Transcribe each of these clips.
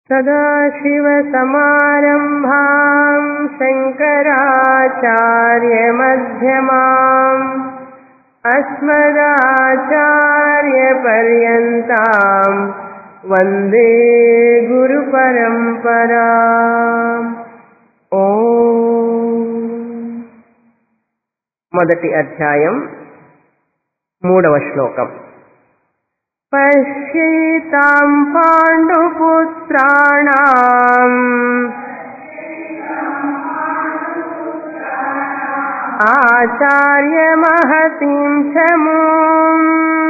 सदाशिवसमारम्भाम् शङ्कराचार्यमध्यमाम् अस्मदाचार्यपर्यन्ताम् वन्दे गुरुपरम्परा ఓ మొదటి అధ్యాయం మూడవ శ్లోకం పశ్యేతాం పాండుపుత్రాణాం ఆచార్యమహతిం చమూం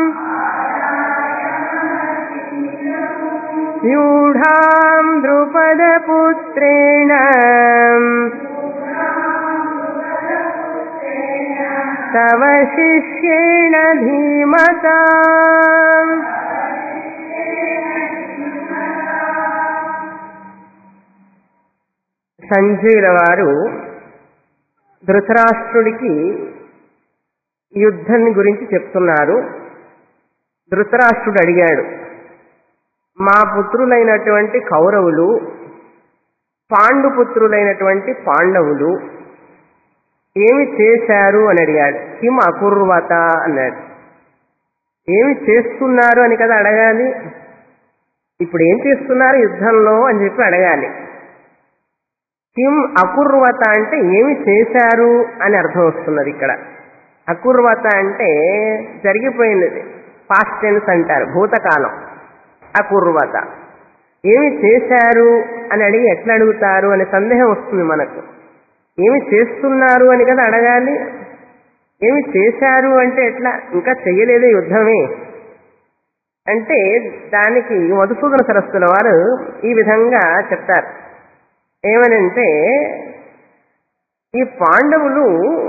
వ్యూఢాం ద్రుపదపుత్రేణ तव शिष्येण धीमता సంజయుల వారు ధృతరాష్ట్రుడికి యుద్ధం గురించి చెప్తున్నారు ధృతరాష్ట్రుడు అడిగాడు మా పుత్రులైనటువంటి కౌరవులు పాండుపుత్రులైనటువంటి పాండవులు ఏమి చేశారు అని అడిగాడు కిం అకుర్వత అన్నాడు ఏమి చేస్తున్నారు అని కదా అడగాలి ఇప్పుడు ఏం చేస్తున్నారు యుద్ధంలో అని చెప్పి అడగాలి కిం అకుర్వత అంటే ఏమి చేశారు అని అర్థం వస్తున్నది ఇక్కడ అకుర్వత అంటే జరిగిపోయినది పాస్ట్ టెన్స్ అంటారు భూతకాలం అకుర్వత ఏమి చేశారు అని అడిగి ఎట్లా అడుగుతారు అనే సందేహం వస్తుంది మనకు ఏమి చేస్తున్నారు అని కదా అడగాలి ఏమి చేశారు అంటే ఎట్లా ఇంకా చెయ్యలేదే యుద్ధమే అంటే దానికి మధుసూదన సరస్సుల వారు ఈ విధంగా చెప్తారు ఏమనంటే ఈ పాండవులు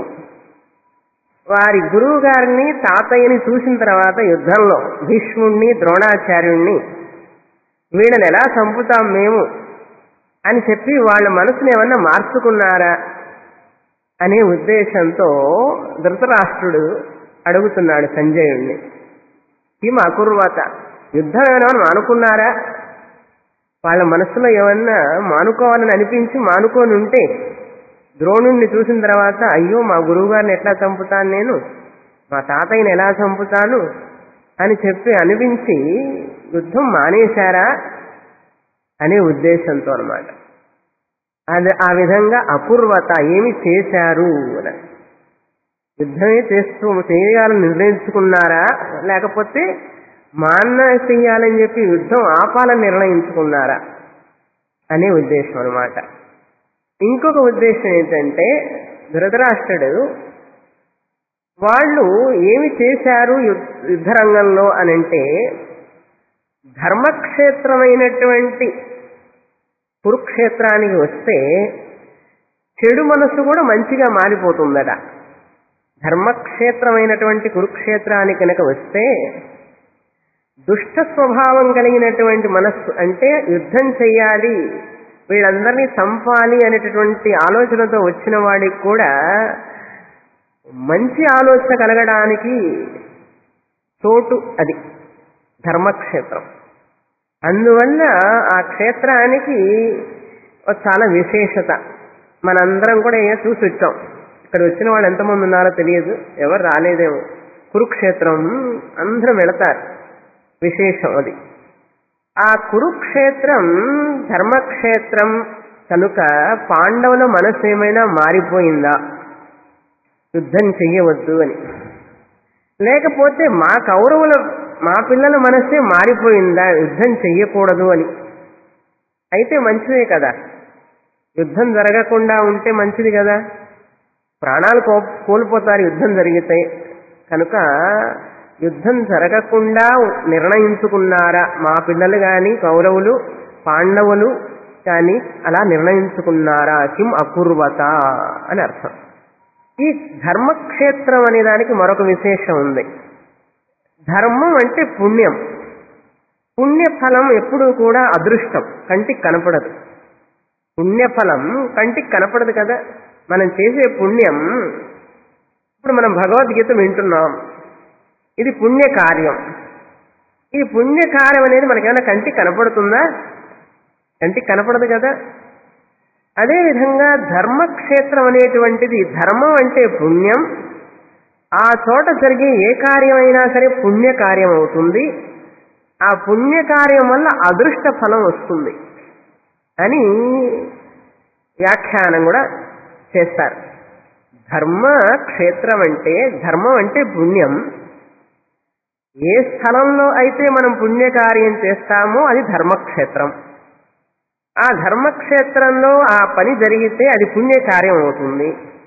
వారి గురువు గారిని తాతయ్యని చూసిన తర్వాత యుద్ధంలో భీష్ముణ్ణి ద్రోణాచార్యుణ్ణి వీళ్ళని ఎలా చంపుతాం మేము అని చెప్పి వాళ్ళ మనసుని ఏమన్నా మార్చుకున్నారా అనే ఉద్దేశంతో ధృతరాష్ట్రుడు అడుగుతున్నాడు సంజయుణ్ణి ఈ అకుర్వత యుద్ధం ఏమైనా మానుకున్నారా వాళ్ళ మనసులో ఏమన్నా మానుకోవాలని అనిపించి మానుకొని ఉంటే ద్రోణుణ్ణి చూసిన తర్వాత అయ్యో మా గురువుగారిని ఎట్లా చంపుతాను నేను మా తాతయ్యని ఎలా చంపుతాను అని చెప్పి అనిపించి యుద్ధం మానేశారా అనే ఉద్దేశంతో అనమాట అది ఆ విధంగా అపూర్వత ఏమి చేశారు అని యుద్ధమే చేస్తూ చేయాలని నిర్ణయించుకున్నారా లేకపోతే మాన్న చెయ్యాలని చెప్పి యుద్ధం ఆపాలని నిర్ణయించుకున్నారా అనే ఉద్దేశం అనమాట ఇంకొక ఉద్దేశం ఏంటంటే ధృతరాష్ట్రుడు వాళ్ళు చేశారు యుద్ధరంగంలో అని అంటే ధర్మక్షేత్రమైనటువంటి కురుక్షేత్రానికి వస్తే చెడు మనసు కూడా మంచిగా మారిపోతుందట ధర్మక్షేత్రమైనటువంటి కురుక్షేత్రానికి కనుక వస్తే దుష్ట స్వభావం కలిగినటువంటి మనస్సు అంటే యుద్ధం చెయ్యాలి వీళ్ళందరినీ చంపాలి అనేటటువంటి ఆలోచనతో వచ్చిన వాడికి కూడా మంచి ఆలోచన కలగడానికి చోటు అది ధర్మక్షేత్రం అందువల్ల ఆ క్షేత్రానికి ఒక చాలా విశేషత మనందరం కూడా ఏ చూసి వచ్చాం ఇక్కడ వచ్చిన వాళ్ళు ఎంతమంది ఉన్నారో తెలియదు ఎవరు రాలేదేమో కురుక్షేత్రం అందరం వెళతారు విశేషం అది ఆ కురుక్షేత్రం ధర్మక్షేత్రం కనుక పాండవుల మనసు ఏమైనా మారిపోయిందా యుద్ధం చెయ్యవద్దు అని లేకపోతే మా కౌరవుల మా పిల్లల మనస్సే మారిపోయిందా యుద్ధం చెయ్యకూడదు అని అయితే మంచిదే కదా యుద్ధం జరగకుండా ఉంటే మంచిది కదా ప్రాణాలు కో కోల్పోతారు యుద్ధం జరిగితే కనుక యుద్ధం జరగకుండా నిర్ణయించుకున్నారా మా పిల్లలు కానీ కౌరవులు పాండవులు కానీ అలా నిర్ణయించుకున్నారా కిం అపూర్వత అని అర్థం ఈ ధర్మక్షేత్రం అనే దానికి మరొక విశేషం ఉంది ధర్మం అంటే పుణ్యం పుణ్యఫలం ఎప్పుడూ కూడా అదృష్టం కంటికి కనపడదు పుణ్యఫలం కంటికి కనపడదు కదా మనం చేసే పుణ్యం ఇప్పుడు మనం భగవద్గీత వింటున్నాం ఇది పుణ్య కార్యం ఈ పుణ్య కార్యం అనేది మనకేమైనా కంటికి కనపడుతుందా కంటికి కనపడదు కదా అదేవిధంగా ధర్మక్షేత్రం అనేటువంటిది ధర్మం అంటే పుణ్యం ఆ చోట జరిగే ఏ కార్యమైనా సరే పుణ్యకార్యం అవుతుంది ఆ పుణ్యకార్యం వల్ల అదృష్ట ఫలం వస్తుంది అని వ్యాఖ్యానం కూడా చేస్తారు ధర్మ క్షేత్రం అంటే ధర్మం అంటే పుణ్యం ఏ స్థలంలో అయితే మనం పుణ్యకార్యం చేస్తామో అది ధర్మక్షేత్రం ఆ ధర్మక్షేత్రంలో ఆ పని జరిగితే అది పుణ్యకార్యం అవుతుంది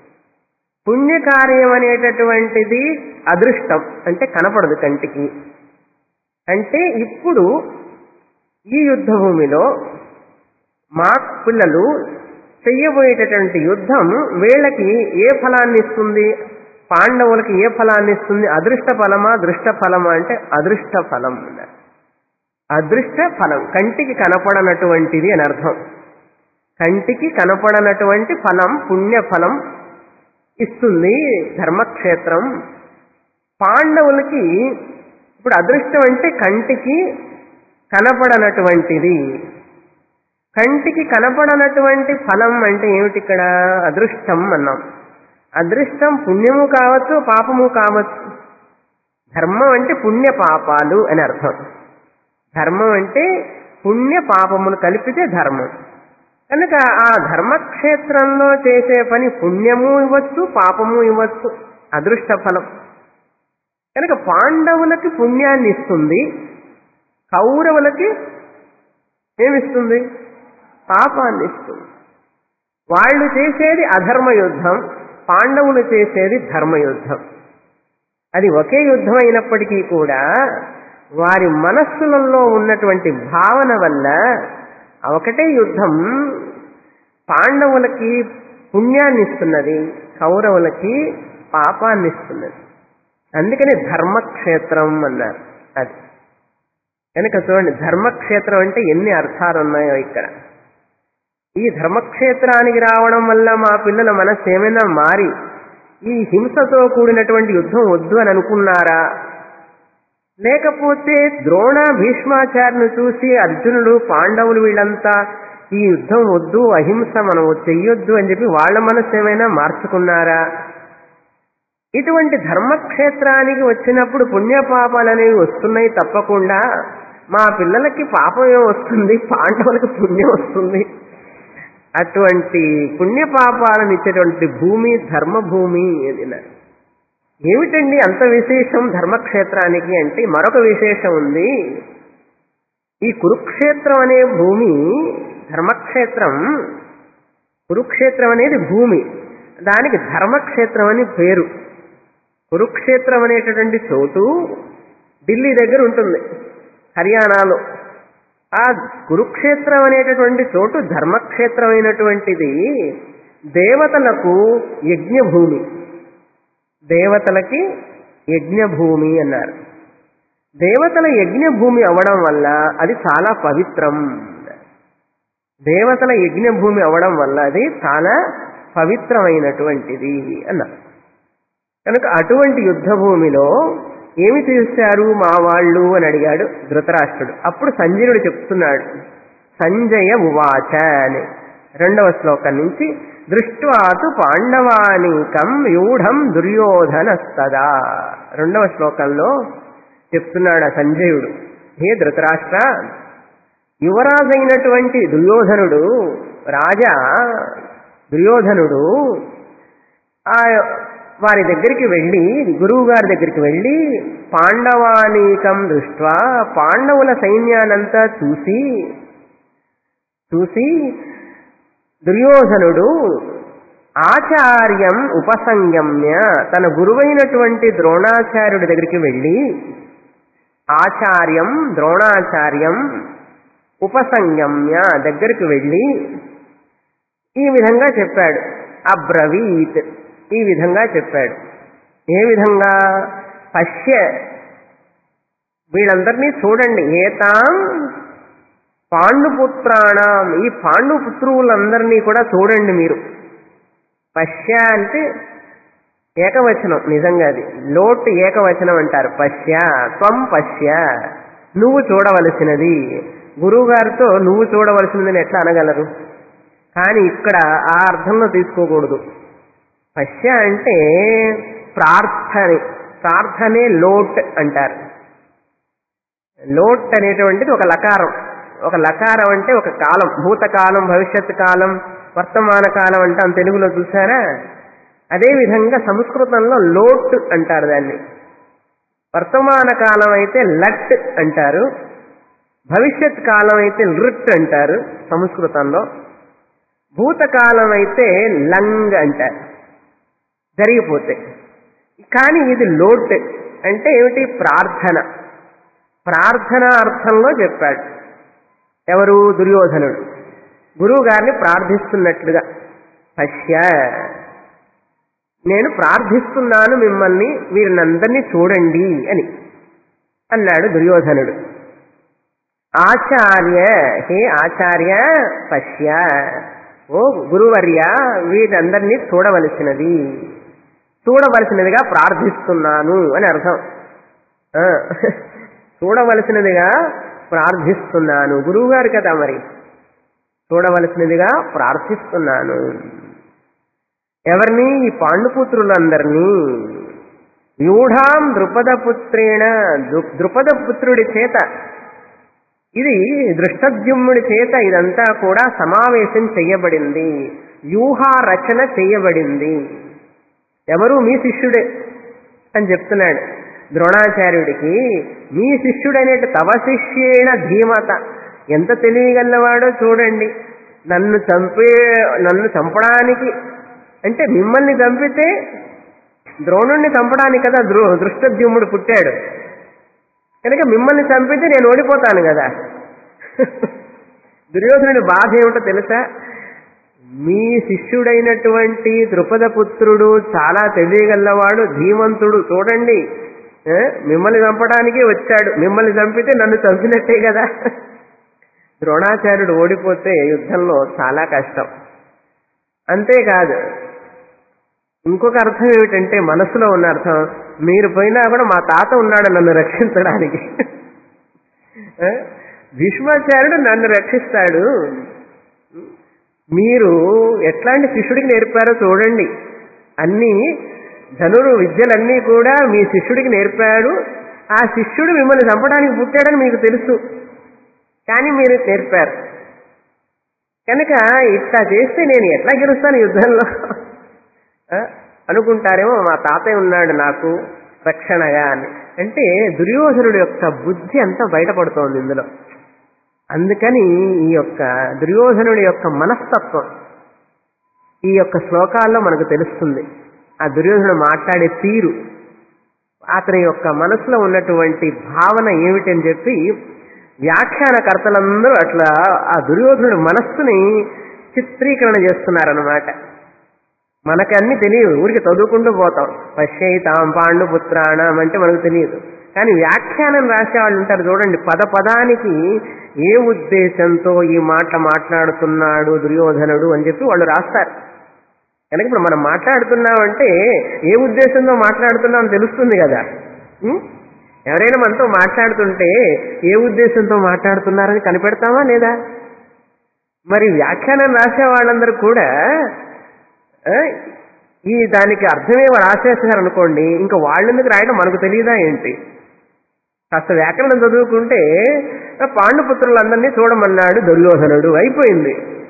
పుణ్యకార్యం అనేటటువంటిది అదృష్టం అంటే కనపడదు కంటికి అంటే ఇప్పుడు ఈ యుద్ధ భూమిలో మా పిల్లలు చెయ్యబోయేటటువంటి యుద్ధం వీళ్ళకి ఏ ఫలాన్ని ఇస్తుంది పాండవులకి ఏ ఫలాన్ని ఇస్తుంది అదృష్ట ఫలమా దృష్ట ఫలమా అంటే అదృష్ట ఫలం అన్నారు అదృష్ట ఫలం కంటికి కనపడనటువంటిది అని అర్థం కంటికి కనపడనటువంటి ఫలం పుణ్య ఫలం ఇస్తుంది ధర్మక్షేత్రం పాండవులకి ఇప్పుడు అదృష్టం అంటే కంటికి కనపడనటువంటిది కంటికి కనపడనటువంటి ఫలం అంటే ఏమిటి ఇక్కడ అదృష్టం అన్నాం అదృష్టం పుణ్యము కావచ్చు పాపము కావచ్చు ధర్మం అంటే పుణ్య పాపాలు అని అర్థం ధర్మం అంటే పుణ్య పాపములు కలిపితే ధర్మం కనుక ఆ ధర్మక్షేత్రంలో చేసే పని పుణ్యము ఇవ్వచ్చు పాపము ఇవ్వచ్చు అదృష్ట ఫలం కనుక పాండవులకి పుణ్యాన్ని ఇస్తుంది కౌరవులకి ఏమిస్తుంది పాపాన్ని ఇస్తుంది వాళ్ళు చేసేది అధర్మ యుద్ధం పాండవులు చేసేది ధర్మయుద్ధం అది ఒకే యుద్ధం అయినప్పటికీ కూడా వారి మనస్సులలో ఉన్నటువంటి భావన వల్ల ఒకటే యుద్ధం పాండవులకి పుణ్యాన్ని ఇస్తున్నది కౌరవులకి పాపాన్ని ఇస్తున్నది అందుకని ధర్మక్షేత్రం అన్నారు అది కనుక చూడండి ధర్మక్షేత్రం అంటే ఎన్ని అర్థాలు ఉన్నాయో ఇక్కడ ఈ ధర్మక్షేత్రానికి రావడం వల్ల మా పిల్లల మనస్సు ఏమైనా మారి ఈ హింసతో కూడినటువంటి యుద్ధం వద్దు అని అనుకున్నారా లేకపోతే ద్రోణ భీష్మాచార్యను చూసి అర్జునుడు పాండవులు వీళ్ళంతా ఈ యుద్ధం వద్దు అహింస మనం చెయ్యొద్దు అని చెప్పి వాళ్ళ మనస్సు ఏమైనా మార్చుకున్నారా ఇటువంటి ధర్మక్షేత్రానికి వచ్చినప్పుడు పుణ్యపాపాలు అనేవి వస్తున్నాయి తప్పకుండా మా పిల్లలకి పాపం ఏం వస్తుంది పాండవులకి పుణ్యం వస్తుంది అటువంటి పుణ్యపాపాలను ఇచ్చేటువంటి భూమి ధర్మభూమి అన్నారు ఏమిటండి అంత విశేషం ధర్మక్షేత్రానికి అంటే మరొక విశేషం ఉంది ఈ కురుక్షేత్రం అనే భూమి ధర్మక్షేత్రం కురుక్షేత్రం అనేది భూమి దానికి ధర్మక్షేత్రం అని పేరు కురుక్షేత్రం అనేటటువంటి చోటు ఢిల్లీ దగ్గర ఉంటుంది హర్యానాలో ఆ కురుక్షేత్రం అనేటటువంటి చోటు ధర్మక్షేత్రమైనటువంటిది దేవతలకు యజ్ఞభూమి దేవతలకి యజ్ఞభూమి అన్నారు దేవతల యజ్ఞభూమి అవడం వల్ల అది చాలా పవిత్రం దేవతల యజ్ఞభూమి అవడం వల్ల అది చాలా పవిత్రమైనటువంటిది అన్నారు కనుక అటువంటి యుద్ధ భూమిలో ఏమి చేశారు మా వాళ్ళు అని అడిగాడు ధృతరాష్ట్రుడు అప్పుడు సంజయుడు చెప్తున్నాడు సంజయ ఉవాచ అని రెండవ శ్లోకం నుంచి దృష్ట్వాతు పాండవానీకం యూఢం దుర్యోధనస్తదా రెండవ శ్లోకంలో చెప్తున్నాడు ఆ సంజయుడు హే ధృతరాష్ట్ర యువరాజైనటువంటి దుర్యోధనుడు రాజా దుర్యోధనుడు ఆ వారి దగ్గరికి వెళ్ళి గురువు గారి దగ్గరికి వెళ్ళి పాండవానీకం దృష్ట్వా పాండవుల సైన్యానంతా చూసి చూసి దుర్యోధనుడు ఆచార్యం ఉపసంగమ్య తన గురువైనటువంటి ద్రోణాచార్యుడి దగ్గరికి వెళ్ళి ఆచార్యం ద్రోణాచార్యం ఉపసంగమ్య దగ్గరికి వెళ్ళి ఈ విధంగా చెప్పాడు అబ్రవీత్ ఈ విధంగా చెప్పాడు ఏ విధంగా పశ్య వీళ్ళందరినీ చూడండి ఏతాం పాండుపుత్రాణం ఈ పాండుపుత్రువులందరినీ కూడా చూడండి మీరు పశ్య అంటే ఏకవచనం నిజంగా అది లోటు ఏకవచనం అంటారు పశ్య త్వం పశ్య నువ్వు చూడవలసినది గురువు గారితో నువ్వు చూడవలసిందని ఎట్లా అనగలరు కానీ ఇక్కడ ఆ అర్థంలో తీసుకోకూడదు పశ్య అంటే ప్రార్థనే ప్రార్థనే లోట్ అంటారు లోట్ అనేటువంటిది ఒక లకారం ఒక లకారం అంటే ఒక కాలం భూతకాలం భవిష్యత్ కాలం వర్తమాన కాలం అంటాం తెలుగులో చూసారా అదేవిధంగా సంస్కృతంలో లోట్ అంటారు దాన్ని వర్తమాన కాలం అయితే లట్ అంటారు భవిష్యత్ కాలం అయితే లృట్ అంటారు సంస్కృతంలో భూతకాలం అయితే లంగ్ అంటారు జరిగిపోతే కానీ ఇది లోట్ అంటే ఏమిటి ప్రార్థన ప్రార్థన అర్థంలో చెప్పాడు ఎవరు దుర్యోధనుడు గురువు గారిని ప్రార్థిస్తున్నట్లుగా పశ్య నేను ప్రార్థిస్తున్నాను మిమ్మల్ని వీరినందరినీ చూడండి అని అన్నాడు దుర్యోధనుడు ఆచార్య హే ఆచార్య పశ్య ఓ గురువర్య వీరందరినీ చూడవలసినది చూడవలసినదిగా ప్రార్థిస్తున్నాను అని అర్థం ఆ, చూడవలసినదిగా ప్రార్థిస్తున్నాను గురువు గారు కదా మరి చూడవలసినదిగా ప్రార్థిస్తున్నాను ఎవరిని ఈ పాండుపుత్రులందరినీ వ్యూఢాం ద్రుపదపుత్రేణ దృ- ద్రుపదపుత్రుడి చేత ఇది దృష్టద్యుమ్నుడి చేత ఇదంతా కూడా సమావేశం చేయబడింది వ్యూహ రచన చేయబడింది ఎవరు మీ శిష్యుడే అని చెప్తున్నాడు ద్రోణాచార్యుడికి మీ శిష్యుడనేటి తవ శిష్యేణ ధీమత ఎంత తెలియగలవాడో చూడండి నన్ను చంపే నన్ను చంపడానికి అంటే మిమ్మల్ని చంపితే ద్రోణుణ్ణి చంపడానికి కదా దృ దృష్టద్యుమ్ముడు పుట్టాడు కనుక మిమ్మల్ని చంపితే నేను ఓడిపోతాను కదా దుర్యోధనుడి బాధ ఏమిటో తెలుసా మీ శిష్యుడైనటువంటి ద్రుపద పుత్రుడు చాలా తెలియగలవాడు ధీమంతుడు చూడండి ఏ? మిమ్మల్ని చంపడానికి వచ్చాడు మిమ్మల్ని చంపితే నన్ను చంపినట్టే కదా ద్రోణాచార్యుడు ఓడిపోతే యుద్ధంలో చాలా కష్టం అంతేకాదు ఇంకొక అర్థం ఏమిటంటే మనసులో ఉన్న అర్థం మీరు పోయినా కూడా మా తాత ఉన్నాడు నన్ను రక్షించడానికి ఏ? భీష్మాచార్యుడు నన్ను రక్షిస్తాడు మీరు ఎట్లాంటి శిష్యుడికి నేర్పారో చూడండి అన్ని ధనురు విద్యలన్నీ కూడా మీ శిష్యుడికి నేర్పాడు ఆ శిష్యుడు మిమ్మల్ని చంపడానికి పుట్టాడని మీకు తెలుసు కానీ మీరు నేర్పారు కనుక ఇట్లా చేస్తే నేను ఎట్లా గెలుస్తాను యుద్ధంలో ఆ? అనుకుంటారేమో మా తాతయ్య ఉన్నాడు నాకు రక్షణగా అని అంటే దుర్యోధనుడు యొక్క బుద్ధి అంతా బయటపడుతోంది ఇందులో అందుకని ఈ యొక్క దుర్యోధనుడి యొక్క మనస్తత్వం ఈ యొక్క శ్లోకాల్లో మనకు తెలుస్తుంది ఆ దుర్యోధనుడు మాట్లాడే తీరు అతని యొక్క మనసులో ఉన్నటువంటి భావన ఏమిటని చెప్పి వ్యాఖ్యానకర్తలందరూ అట్లా ఆ దుర్యోధనుడి మనస్సుని చిత్రీకరణ చేస్తున్నారన్నమాట మనకన్నీ తెలియదు ఊరికి చదువుకుంటూ పోతాం పశ్చయితాం పాండుపుత్రాణం అంటే మనకు తెలియదు కానీ వ్యాఖ్యానం రాసే వాళ్ళు ఉంటారు చూడండి పద పదానికి ఏ ఉద్దేశంతో ఈ మాట మాట్లాడుతున్నాడు దుర్యోధనుడు అని చెప్పి వాళ్ళు రాస్తారు కనుక ఇప్పుడు మనం మాట్లాడుతున్నామంటే ఏ ఉద్దేశంతో మాట్లాడుతున్నాం తెలుస్తుంది కదా ఉం? ఎవరైనా మనతో మాట్లాడుతుంటే ఏ ఉద్దేశంతో మాట్లాడుతున్నారని కనిపెడతామా లేదా మరి వ్యాఖ్యానం రాసే వాళ్ళందరూ కూడా ఆ, ఈ దానికి అర్థమే రాసేస్తున్నారు అనుకోండి ఇంకా వాళ్ళెందుకు రాయడం మనకు తెలియదా ఏంటి కాస్త వ్యాకరణం చదువుకుంటే ఆ పాండుపుత్రులందరినీ చూడమన్నాడు దుర్యోధనుడు అయిపోయింది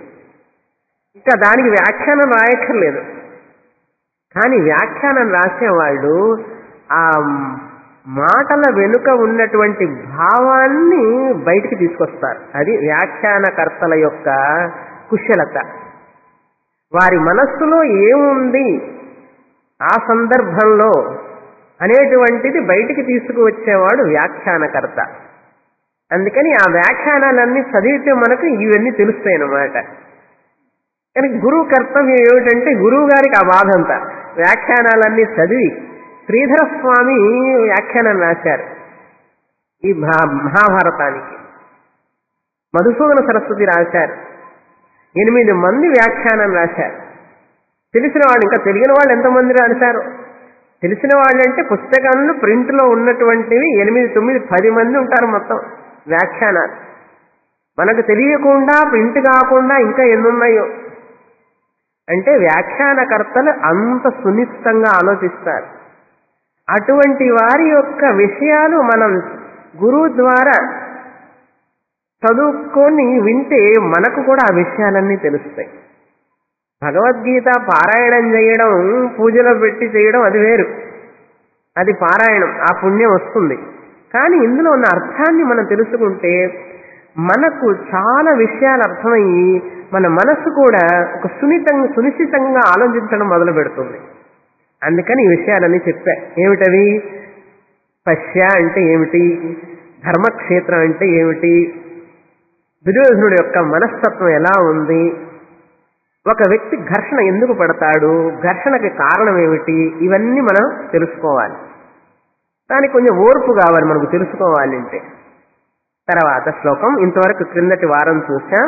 ఇంకా దానికి వ్యాఖ్యానం రాయక్కర్లేదు కానీ వ్యాఖ్యానం రాసేవాళ్ళు ఆ మాటల వెనుక ఉన్నటువంటి భావాన్ని బయటికి తీసుకొస్తారు అది వ్యాఖ్యానకర్తల యొక్క కుశలత వారి మనస్సులో ఏముంది ఆ సందర్భంలో అనేటువంటిది బయటికి తీసుకువచ్చేవాడు వ్యాఖ్యానకర్త అందుకని ఆ వ్యాఖ్యానాలన్నీ చదివితే మనకు ఇవన్నీ తెలుస్తాయి అన్నమాట కానీ గురువు కర్తవ్యం ఏమిటంటే గురువు గారికి ఆ బాధ అంతా వ్యాఖ్యానాలన్నీ చదివి శ్రీధర స్వామి వ్యాఖ్యానం రాశారు ఈ మహా- మహాభారతానికి మధుసూదన సరస్వతి రాశారు ఎనిమిది మంది వ్యాఖ్యానం రాశారు తెలిసిన వాళ్ళు ఇంకా తెలియని వాళ్ళు ఎంతమంది రాశారు తెలిసిన వాళ్ళు అంటే పుస్తకాలను ప్రింట్లో ఉన్నటువంటివి ఎనిమిది తొమ్మిది పది మంది ఉంటారు మొత్తం వ్యాఖ్యానాలు మనకు తెలియకుండా ప్రింట్ కాకుండా ఇంకా ఎన్నున్నాయో అంటే వ్యాఖ్యానకర్తలు అంత సునిశ్చితంగా ఆలోచిస్తారు అటువంటి వారి యొక్క విషయాలు మనం గురువు ద్వారా చదువుకొని వింటే మనకు కూడా ఆ విషయాలన్నీ తెలుస్తాయి భగవద్గీత పారాయణం చేయడం పూజలో పెట్టి చేయడం అది వేరు అది పారాయణం ఆ పుణ్యం వస్తుంది కానీ ఇందులో ఉన్న అర్థాన్ని మనం తెలుసుకుంటే మనకు చాలా విషయాలు అర్థమయ్యి మన మనస్సు కూడా ఒక సున్నితంగా సునిశ్చితంగా ఆలోచించడం మొదలు పెడుతుంది అందుకని ఈ విషయాలన్నీ చెప్పా ఏమిటవి పశ్య అంటే ఏమిటి ధర్మక్షేత్రం అంటే ఏమిటి దుర్యోధనుడి యొక్క మనస్తత్వం ఎలా ఉంది ఒక వ్యక్తి ఘర్షణ ఎందుకు పడతాడు ఘర్షణకి కారణం ఏమిటి ఇవన్నీ మనం తెలుసుకోవాలి దానికి కొంచెం ఓర్పు కావాలి మనకు తెలుసుకోవాలి అంటే తర్వాత శ్లోకం ఇంతవరకు క్రిందటి వారం చూసాం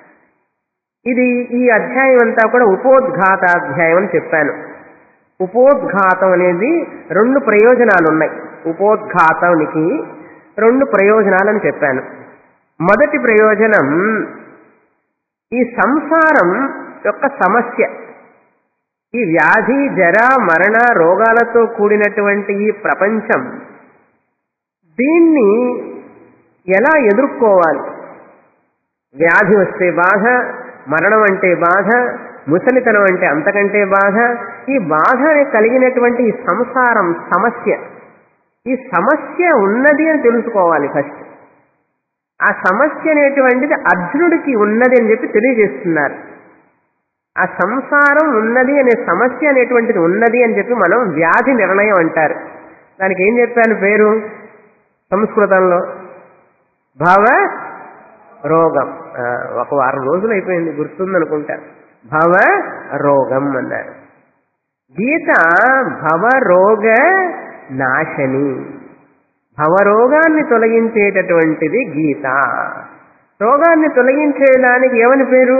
ఇది ఈ అధ్యాయం అంతా కూడా ఉపోద్ఘాతాధ్యాయం అని చెప్పాను ఉపోద్ఘాతం అనేది రెండు ప్రయోజనాలు ఉన్నాయి ఉపోద్ఘాతానికి రెండు ప్రయోజనాలని చెప్పాను మొదటి ప్రయోజనం ఈ సంసారం యొక్క సమస్య ఈ వ్యాధి జర మరణ రోగాలతో కూడినటువంటి ఈ ప్రపంచం దీన్ని ఎలా ఎదుర్కోవాలి వ్యాధి వస్తే బాధ మరణం అంటే బాధ ముసలితనం అంటే అంతకంటే బాధ ఈ బాధ కలిగినటువంటి ఈ సంసారం సమస్య ఈ సమస్య ఉన్నది అని తెలుసుకోవాలి ఫస్ట్ ఆ సమస్య అనేటువంటిది అర్జునుడికి ఉన్నది అని చెప్పి తెలియజేస్తున్నారు ఆ సంసారం ఉన్నది అనే సమస్య అనేటువంటిది ఉన్నది అని చెప్పి మనం వ్యాధి నిర్ణయం అంటారు దానికి ఏం చెప్పాను పేరు సంస్కృతంలో భావ రోగం ఆ, ఒక వారం రోజులు అయిపోయింది గుర్తుందనుకుంటా భవ రోగం అన్నారు గీత భవరోగ నాశని భవరోగాన్ని తొలగించేటటువంటిది గీత రోగాన్ని తొలగించేదానికి ఏమని పేరు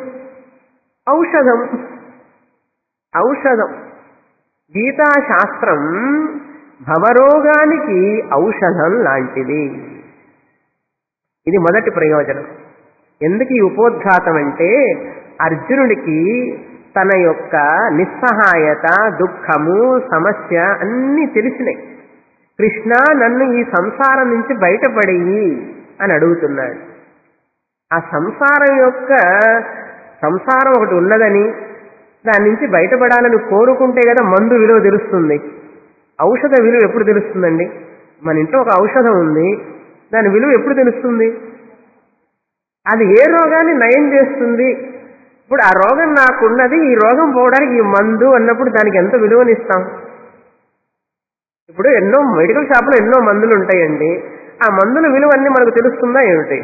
ఔషధం ఔషధం గీతా శాస్త్రం భవరోగానికి ఔషధం లాంటిది ఇది మొదటి ప్రయోజనం ఎందుకు ఈ ఉపోద్ఘాతం అంటే అర్జునుడికి తన యొక్క నిస్సహాయత దుఃఖము సమస్య అన్నీ తెలిసినాయి కృష్ణ నన్ను ఈ సంసారం నుంచి బయటపడేయి అని అడుగుతున్నాడు ఆ సంసారం యొక్క సంసారం ఒకటి ఉన్నదని దాని నుంచి బయటపడాలని కోరుకుంటే కదా మందు విలువ తెలుస్తుంది ఔషధ విలువ ఎప్పుడు తెలుస్తుందండి మన ఇంట్లో ఒక ఔషధం ఉంది దాని విలువ ఎప్పుడు తెలుస్తుంది అది ఏ రోగాన్ని నయం చేస్తుంది ఇప్పుడు ఆ రోగం నాకున్నది ఈ రోగం పోవడానికి ఈ మందు అన్నప్పుడు దానికి ఎంత విలువనిస్తాం ఇప్పుడు ఎన్నో మెడికల్ షాపులో ఎన్నో మందులు ఉంటాయండి ఆ మందుల విలువ అన్నీ మనకు తెలుస్తుందా ఏమిటి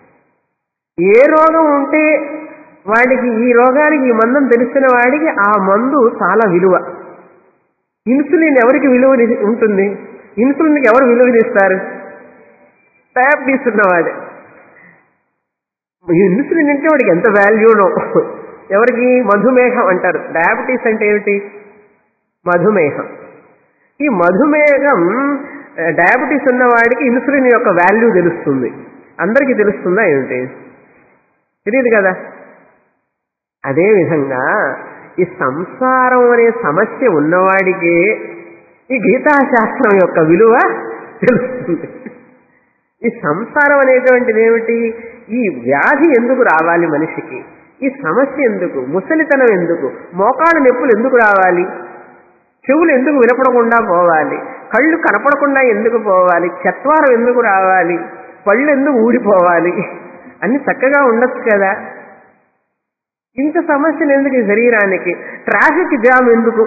ఏ రోగం ఉంటే వాడికి ఈ రోగానికి ఈ మందుని తెలిసిన వాడికి ఆ మందు చాలా విలువ ఇన్సులిన్ ఎవరికి విలువ ఉంటుంది ఇన్సులిన్కి ఎవరు విలువనిస్తారు డయాబెటీస్ ఉన్నవాడు ఇన్సులిన్ అంటే వాడికి ఎంత వాల్యూనో ఎవరికి మధుమేహం అంటారు డయాబెటీస్ అంటే ఏమిటి మధుమేహం ఈ మధుమేహం ఆ, డయాబెటీస్ ఉన్నవాడికి ఇన్సులిన్ యొక్క వాల్యూ తెలుస్తుంది అందరికీ తెలుస్తుందా ఏమిటి తెలియదు కదా అదేవిధంగా ఈ సంసారం అనే సమస్య ఉన్నవాడికి ఈ గీతాశాస్త్రం యొక్క విలువ తెలుస్తుంది ఈ సంసారం అనేటువంటిది ఏమిటి ఈ వ్యాధి ఎందుకు రావాలి మనిషికి ఈ సమస్య ఎందుకు ముసలితనం ఎందుకు మోకాలు నొప్పులు ఎందుకు రావాలి చెవులు ఎందుకు వినపడకుండా పోవాలి కళ్ళు కనపడకుండా ఎందుకు పోవాలి చత్వారం ఎందుకు రావాలి పళ్ళు ఎందుకు ఊడిపోవాలి అన్ని చక్కగా ఉండొచ్చు కదా ఇంత సమస్యలు ఎందుకు ఈ శరీరానికి ట్రాఫిక్ జామ్ ఎందుకు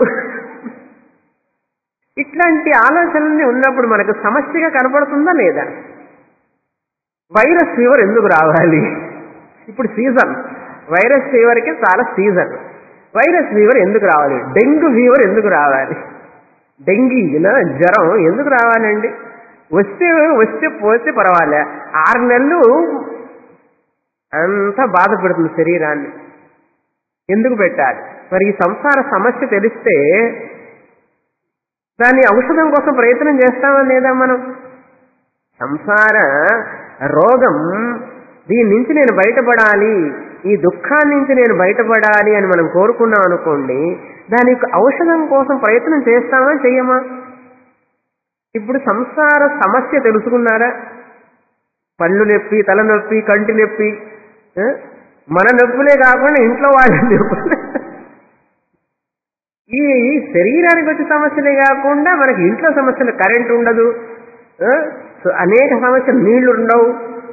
ఇట్లాంటి ఆలోచనలన్నీ ఉన్నప్పుడు మనకు సమస్యగా కనపడుతుందా లేదా వైరస్ ఫీవర్ ఎందుకు రావాలి ఇప్పుడు సీజన్ వైరస్ ఫీవర్కి చాలా సీజన్ వైరస్ ఫీవర్ ఎందుకు రావాలి డెంగ్యూ ఫీవర్ ఎందుకు రావాలి డెంగీ ఇలా జ్వరం ఎందుకు రావాలండి వస్తే వస్తే పోతే పర్వాలే ఆరు నెలలు అంతా బాధ పెడుతుంది శరీరాన్ని ఎందుకు పెట్టాలి మరి ఈ సంసార సమస్య తెలిస్తే దాన్ని ఔషధం కోసం ప్రయత్నం చేస్తామా లేదా మనం సంసార రోగం దీని నుంచి నేను బయటపడాలి ఈ దుఃఖాన్ని నుంచి నేను బయటపడాలి అని మనం కోరుకున్నాం అనుకోండి దాని యొక్క ఔషధం కోసం ప్రయత్నం చేస్తామా చెయ్యమా ఇప్పుడు సంసార సమస్య తెలుసుకున్నారా పళ్ళు నొప్పి తలనొప్పి కంటి నొప్పి ఆ? మన నొప్పులే కాకుండా ఇంట్లో వాళ్ళ నొప్పులే ఈ ఈ శరీరానికి వచ్చే సమస్యలే కాకుండా మనకి ఇంట్లో సమస్యలు కరెంట్ ఉండదు ఆ? సో అనేక సమస్యలు నీళ్లు ఉండవు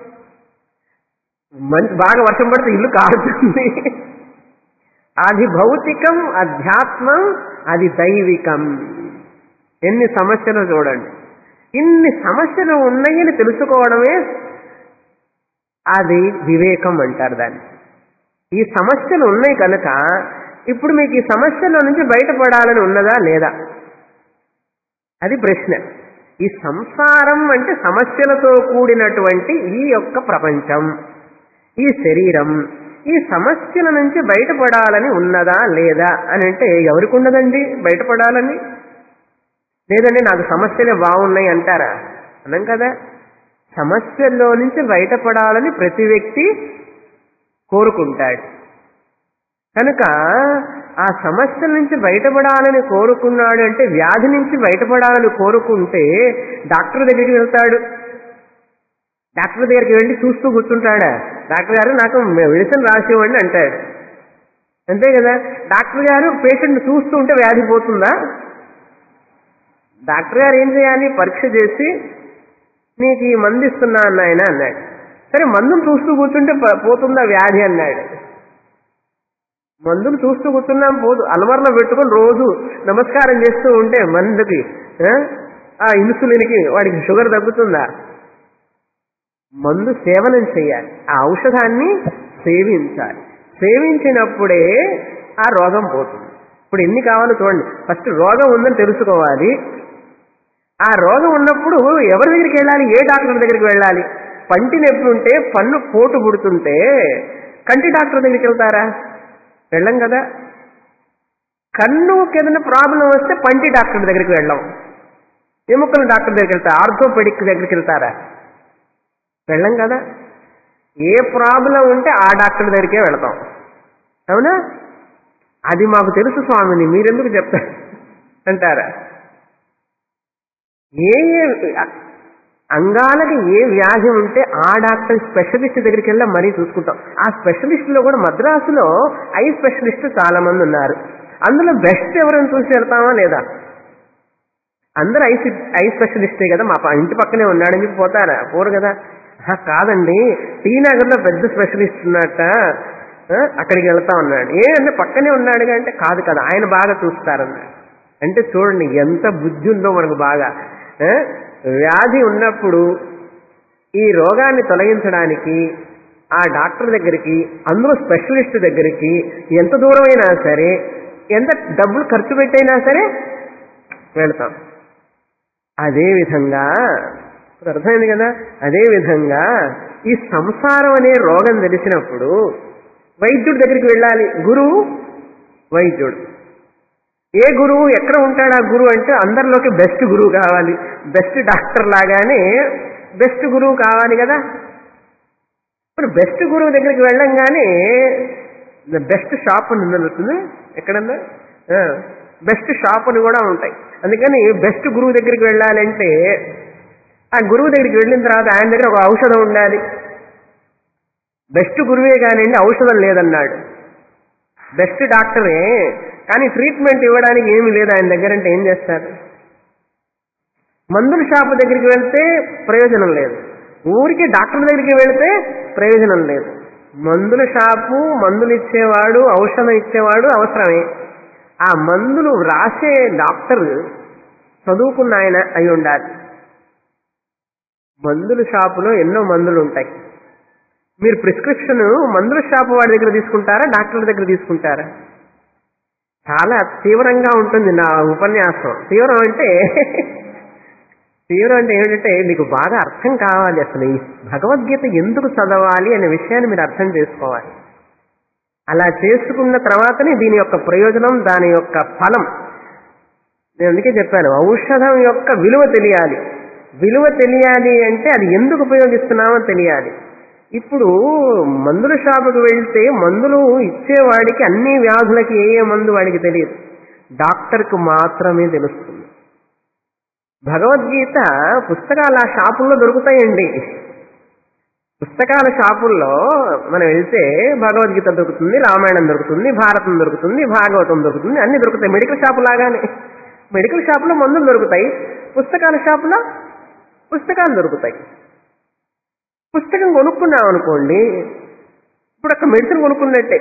మంచి బాగా వర్షం పడితే ఇల్లు కారుతుంది అది భౌతికం అధ్యాత్మం అది దైవికం ఎన్ని సమస్యలు చూడండి ఇన్ని సమస్యలు ఉన్నాయని తెలుసుకోవడమే అది వివేకం అంటారు దాన్ని ఈ సమస్యలు ఉన్నాయి కనుక ఇప్పుడు మీకు ఈ సమస్యల నుంచి బయటపడాలని ఉన్నదా లేదా అది ప్రశ్న ఈ సంసారం అంటే సమస్యలతో కూడినటువంటి ఈ యొక్క ప్రపంచం ఈ శరీరం ఈ సమస్యల నుంచి బయటపడాలని ఉన్నదా లేదా అని అంటే ఎవరికి ఉన్నదండి బయటపడాలని లేదండి నాకు సమస్యలే బాగున్నాయి అంటారా అనం కదా సమస్యల్లో నుంచి బయటపడాలని ప్రతి వ్యక్తి కోరుకుంటాడు కనుక ఆ సమస్యల నుంచి బయటపడాలని కోరుకున్నాడు అంటే వ్యాధి నుంచి బయటపడాలని కోరుకుంటే డాక్టర్ దగ్గరికి వెళ్తాడు డాక్టర్ దగ్గరికి వెళ్ళి చూస్తూ కూర్చుంటాడా డాక్టర్ గారు నాకు మెడిసిన్ రాసివ్వండి అంటాడు అంతే కదా డాక్టర్ గారు పేషెంట్ చూస్తూ ఉంటే వ్యాధి పోతుందా డాక్టర్ గారు ఏం చేయాలి పరీక్ష చేసి నీకు ఈ మందు ఇస్తున్నా అన్నాయన అన్నాడు సరే మందును చూస్తూ కూర్చుంటే ప- పోతుందా వ్యాధి అన్నాడు మందును చూస్తూ కూర్చున్నాం పోదు అలమరలో పెట్టుకొని రోజు నమస్కారం చేస్తూ ఉంటే మందుకి ఆ? ఆ ఇన్సులిన్కి వాడికి షుగర్ తగ్గుతుందా మందు సేవనం చేయాలి ఆ ఔషధాన్ని సేవించాలి సేవించినప్పుడే ఆ రోగం పోతుంది ఇప్పుడు ఎన్ని కావాలో చూడండి ఫస్ట్ రోగం ఉందని తెలుసుకోవాలి ఆ రోగం ఉన్నప్పుడు ఎవరి దగ్గరికి వెళ్ళాలి ఏ డాక్టర్ దగ్గరికి వెళ్ళాలి పంటి నొప్పి ఉంటే పన్ను పోటు పుడుతుంటే కంటి డాక్టర్ దగ్గరికి వెళ్తారా వెళ్ళం కదా కన్నుకి ఏదైనా ప్రాబ్లం వస్తే పంటి డాక్టర్ దగ్గరికి వెళ్ళాం ఎముకల డాక్టర్ దగ్గరికి వెళ్తారా ఆర్థోపెడిక్ దగ్గరికి వెళ్తారా వెళ్ళం కదా ఏ ప్రాబ్లం ఉంటే ఆ డాక్టర్ దగ్గరికే వెళతాం అవునా అది మాకు తెలుసు స్వామిని మీరెందుకు చెప్తారు అంటారా ఏ ఏ అంగాలకి ఏ వ్యాధి ఉంటే ఆ డాక్టర్ స్పెషలిస్ట్ దగ్గరికి వెళ్ళి మరీ చూసుకుంటాం ఆ స్పెషలిస్ట్లో కూడా మద్రాసులో ఐ స్పెషలిస్ట్ చాలా మంది ఉన్నారు అందులో బెస్ట్ ఎవరైనా చూసి వెళ్తామా లేదా అందరూ ఐ ఐ స్పెషలిస్టే కదా మా ప- ఇంటి పక్కనే ఉన్నాడని చెప్పి పోతారా పోరు కదా "ఆహా, కాదండి టీ నగర్లో పెద్ద స్పెషలిస్ట్ ఉన్నట్ట ఆ, అక్కడికి వెళ్తా ఉన్నాడు ఏ అంటే పక్కనే ఉన్నాడుగా అంటే కాదు కదా ఆయన బాగా చూస్తారన్నాడు అంటే చూడండి ఎంత బుద్ధి ఉందో మనకు బాగా ఆ, వ్యాధి ఉన్నప్పుడు ఈ రోగాన్ని తొలగించడానికి ఆ డాక్టర్ దగ్గరికి అందులో స్పెషలిస్ట్ దగ్గరికి ఎంత దూరమైనా సరే ఎంత డబ్బులు ఖర్చు పెట్టైనా సరే వెళ్తాం అదే విధంగా ఇప్పుడు అర్థమైంది కదా అదే విధంగా ఈ సంసారం అనే రోగం తెలిసినప్పుడు వైద్యుడి దగ్గరికి వెళ్ళాలి గురువు వైద్యుడు ఏ గురువు ఎక్కడ ఉంటాడు ఆ గురువు అంటే అందరిలోకి బెస్ట్ గురువు కావాలి బెస్ట్ డాక్టర్ లాగానే బెస్ట్ గురువు కావాలి కదా ఇప్పుడు బెస్ట్ గురువు దగ్గరికి వెళ్ళంగానే బెస్ట్ షాప్ అని ఉందనుకుంది ఎక్కడన్నా బెస్ట్ షాప్ అని కూడా ఉంటాయి అందుకని బెస్ట్ గురువు దగ్గరికి వెళ్ళాలంటే ఆ గురువు దగ్గరికి వెళ్ళిన తర్వాత ఆయన దగ్గర ఒక ఔషధం ఉండాలి బెస్ట్ గురువే కానివ్వండి ఔషధం లేదన్నాడు బెస్ట్ డాక్టరే కానీ ట్రీట్మెంట్ ఇవ్వడానికి ఏమీ లేదు ఆయన దగ్గర అంటే ఏం చేస్తారు మందుల షాపు దగ్గరికి వెళ్తే ప్రయోజనం లేదు ఊరికి డాక్టర్ దగ్గరికి వెళ్తే ప్రయోజనం లేదు మందుల షాపు మందులు ఇచ్చేవాడు ఔషధం ఇచ్చేవాడు అవసరమే ఆ మందులు రాసే డాక్టర్ చదువుకున్న ఆయన అయి ఉండాలి మందుల షాపులో ఎన్నో మందులు ఉంటాయి మీరు ప్రిస్క్రిప్షన్ మందుల షాపు వాడి దగ్గర తీసుకుంటారా డాక్టర్ దగ్గర తీసుకుంటారా చాలా తీవ్రంగా ఉంటుంది నా ఉపన్యాసం తీవ్రం అంటే తీవ్రం అంటే ఏమిటంటే మీకు బాగా అర్థం కావాలి అసలు ఈ భగవద్గీత ఎందుకు చదవాలి అనే విషయాన్ని మీరు అర్థం చేసుకోవాలి అలా చేసుకున్న తర్వాతనే దీని యొక్క ప్రయోజనం దాని యొక్క ఫలం నేను అందుకే చెప్పాను ఔషధం యొక్క విలువ తెలియాలి విలువ తెలియాలి అంటే అది ఎందుకు ఉపయోగిస్తున్నామో తెలియాలి ఇప్పుడు మందుల షాపుకి వెళ్తే మందులు ఇచ్చేవాడికి అన్ని వ్యాధులకి ఏ ఏ మందు వాడికి తెలియదు డాక్టర్కి మాత్రమే తెలుస్తుంది భగవద్గీత పుస్తకాల షాపుల్లో దొరుకుతాయండి పుస్తకాల షాపుల్లో మనం వెళ్తే భగవద్గీత దొరుకుతుంది రామాయణం దొరుకుతుంది భారతం దొరుకుతుంది భాగవతం దొరుకుతుంది అన్ని దొరుకుతాయి మెడికల్ షాపు లాగానే మెడికల్ షాపులో మందులు దొరుకుతాయి పుస్తకాల షాపులో పుస్తకాలు దొరుకుతాయి పుస్తకం కొనుక్కున్నాం అనుకోండి ఇప్పుడు ఒక మెడిసిన్ కొనుక్కున్నట్టే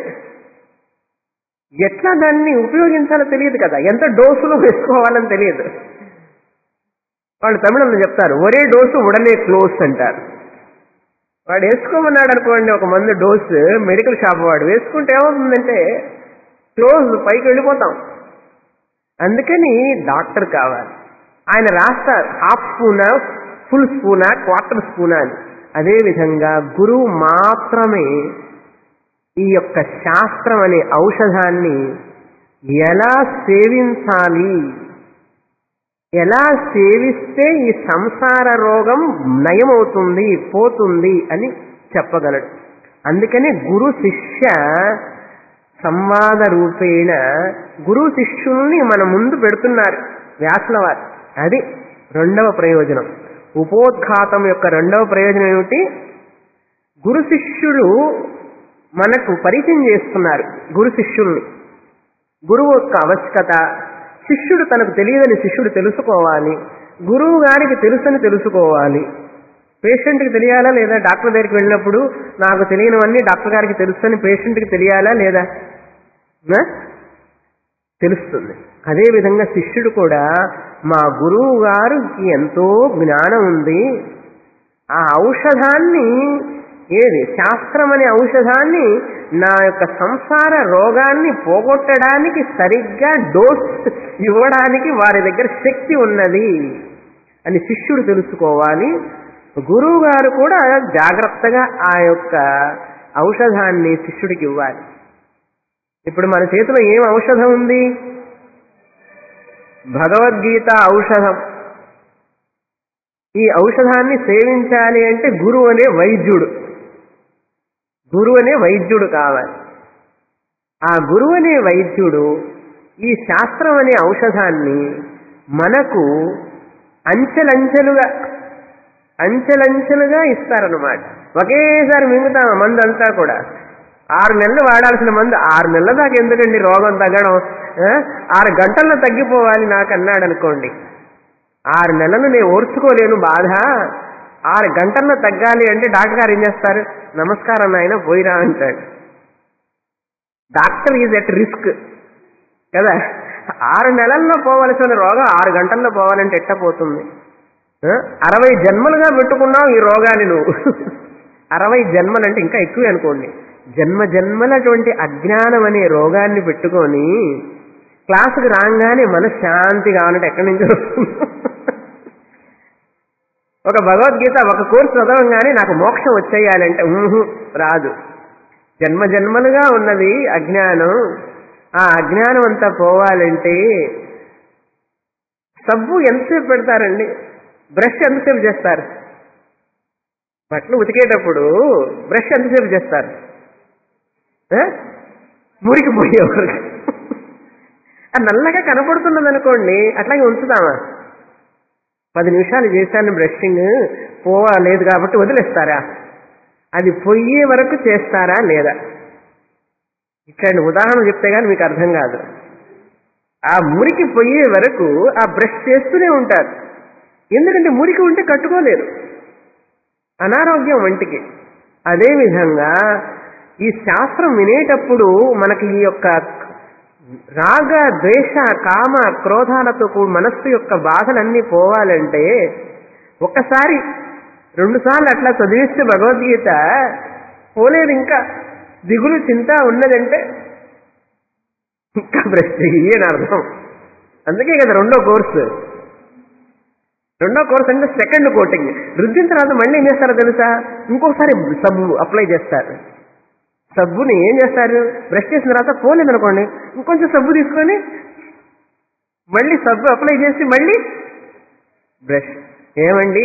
ఎట్లా దాన్ని ఉపయోగించాలో తెలియదు కదా ఎంత డోసులో వేసుకోవాలని తెలియదు వాళ్ళు తమిళంలో చెప్తారు ఒరే డోసు ఉడనే క్లోజ్ అంటారు వాడు వేసుకోమన్నాడు అనుకోండి ఒక మందు డోసు మెడికల్ షాప్ వాడు వేసుకుంటే ఏమవుతుందంటే క్లోజ్ పైకి వెళ్ళిపోతాం అందుకని డాక్టర్ కావాలి ఆయన రాస్తారు హాఫ్ స్పూనా ఫుల్ స్పూనా క్వార్టర్ స్పూనా అని అదేవిధంగా గురువు మాత్రమే ఈ యొక్క శాస్త్రం అనే ఔషధాన్ని ఎలా సేవించాలి ఎలా సేవిస్తే ఈ సంసార రోగం నయమవుతుంది పోతుంది అని చెప్పగలడు అందుకని గురు శిష్య సంవాద రూపేణ గురు శిష్యుల్ని మన ముందు పెడుతున్నారు వ్యాసుల వారు అది రెండవ ప్రయోజనం ఉపోద్ఘాతం యొక్క రెండవ ప్రయోజనం ఏమిటి గురు శిష్యుడు మనకు పరిచయం చేస్తున్నారు గురు శిష్యుల్ని గురువు యొక్క ఆవశ్యకత శిష్యుడు తనకు తెలియదని శిష్యుడు తెలుసుకోవాలి గురువు గారికి తెలుసని తెలుసుకోవాలి పేషెంట్కి తెలియాలా లేదా డాక్టర్ దగ్గరికి వెళ్ళినప్పుడు నాకు తెలియనివన్నీ డాక్టర్ గారికి తెలుసని పేషెంట్కి తెలియాలా లేదా నా? తెలుస్తుంది అదేవిధంగా శిష్యుడు కూడా మా గురువు గారికి ఎంతో జ్ఞానం ఉంది ఆ ఔషధాన్ని ఏది శాస్త్రం అనే ఔషధాన్ని నా యొక్క సంసార రోగాన్ని పోగొట్టడానికి సరిగ్గా డోస్ ఇవ్వడానికి వారి దగ్గర శక్తి ఉన్నది అని శిష్యుడు తెలుసుకోవాలి గురువు గారు కూడా జాగ్రత్తగా ఆ యొక్క ఔషధాన్ని శిష్యుడికి ఇవ్వాలి ఇప్పుడు మన చేతిలో ఏం ఔషధం ఉంది భగవద్గీత ఔషధం ఈ ఔషధాన్ని సేవించాలి అంటే గురువు అనే వైద్యుడు గురువు అనే వైద్యుడు కావాలి ఆ గురువు అనే వైద్యుడు ఈ శాస్త్రం అనే ఔషధాన్ని మనకు అంచెలంచెలుగా అంచెలంచెలుగా ఇస్తారనమాట ఒకేసారి మింగుతాం ఆ మందు అంతా కూడా ఆరు నెలలు వాడాల్సిన మందు ఆరు నెలల దాకా ఎందుకండి రోగం తగ్గడం ఆ? ఆరు గంటల్లో తగ్గిపోవాలి నాకు అన్నాడు అనుకోండి ఆరు నెలలు నేను ఓర్చుకోలేను బాధ ఆరు గంటల్లో తగ్గాలి అంటే డాక్టర్ గారు ఏం చేస్తారు నమస్కారం ఆయన పోయిరా అంటాడు డాక్టర్ ఈజ్ ఎట్ రిస్క్ కదా ఆరు నెలల్లో పోవలసిన రోగం ఆరు గంటల్లో పోవాలంటే ఎట్ట పోతుంది ఆ? అరవై జన్మలుగా పెట్టుకున్నావు ఈ రోగాన్ని నువ్వు అరవై జన్మలంటే ఇంకా ఎక్కువే అనుకోండి జన్మ జన్మలటువంటి అజ్ఞానం అనే రోగాన్ని పెట్టుకొని క్లాసుకు రాగానే మనశ్శాంతి కావాలంటే ఎక్కడి నుంచి వస్తుంది ఒక భగవద్గీత ఒక కోర్సు చదవంగానే నాకు మోక్షం వచ్చేయాలంటే ఊహు రాదు జన్మ జన్మలుగా ఉన్నది అజ్ఞానం ఆ అజ్ఞానం అంతా పోవాలంటే సబ్బు ఎంతసేపు పెడతారండి బ్రష్ ఎంతసేపు చేస్తారు బట్టలు ఉతికేటప్పుడు బ్రష్ ఎంతసేపు చేస్తారు ఆ? మురికి పోయేవారు అది నల్లగా కనపడుతున్నది అనుకోండి అట్లాగే ఉంచుదామా పది నిమిషాలు చేశాను బ్రషింగ్ పోవాలేదు కాబట్టి వదిలేస్తారా అది పొయ్యే వరకు చేస్తారా లేదా ఇట్లాంటి ఉదాహరణ చెప్తే కానీ మీకు అర్థం కాదు ఆ మురికి పోయే వరకు ఆ బ్రష్ చేస్తూనే ఉంటారు ఎందుకంటే మురికి ఉంటే కట్టుకోలేరు అనారోగ్యం వంటికి అదేవిధంగా ఈ శాస్త్రం వినేటప్పుడు మనకి ఈ యొక్క రాగ ద్వేష కామ క్రోధాలతో కూ- మనస్సు యొక్క బాధలన్నీ పోవాలంటే ఒక్కసారి రెండు సార్లు అట్లా చదివిస్తే భగవద్గీత పోలేదు ఇంకా దిగులు చింత ఉన్నదంటే ఇంకా బ్రష్ చెయ్యి అని అర్థం అందుకే కదా రెండో కోర్సు రెండో కోర్స్ అంటే సెకండ్ కోటింగ్ రుద్దిన తర్వాత మళ్ళీ ఏం చేస్తారో తెలుసా ఇంకోసారి సబ్బు అప్లై చేస్తారు సబ్బుని ఏం చేస్తారు బ్రష్ చేసిన తర్వాత పోలేదు అనుకోండి ఇంకొంచెం సబ్బు తీసుకొని మళ్ళీ సబ్బు అప్లై చేసి మళ్ళీ బ్రష్ ఏమండి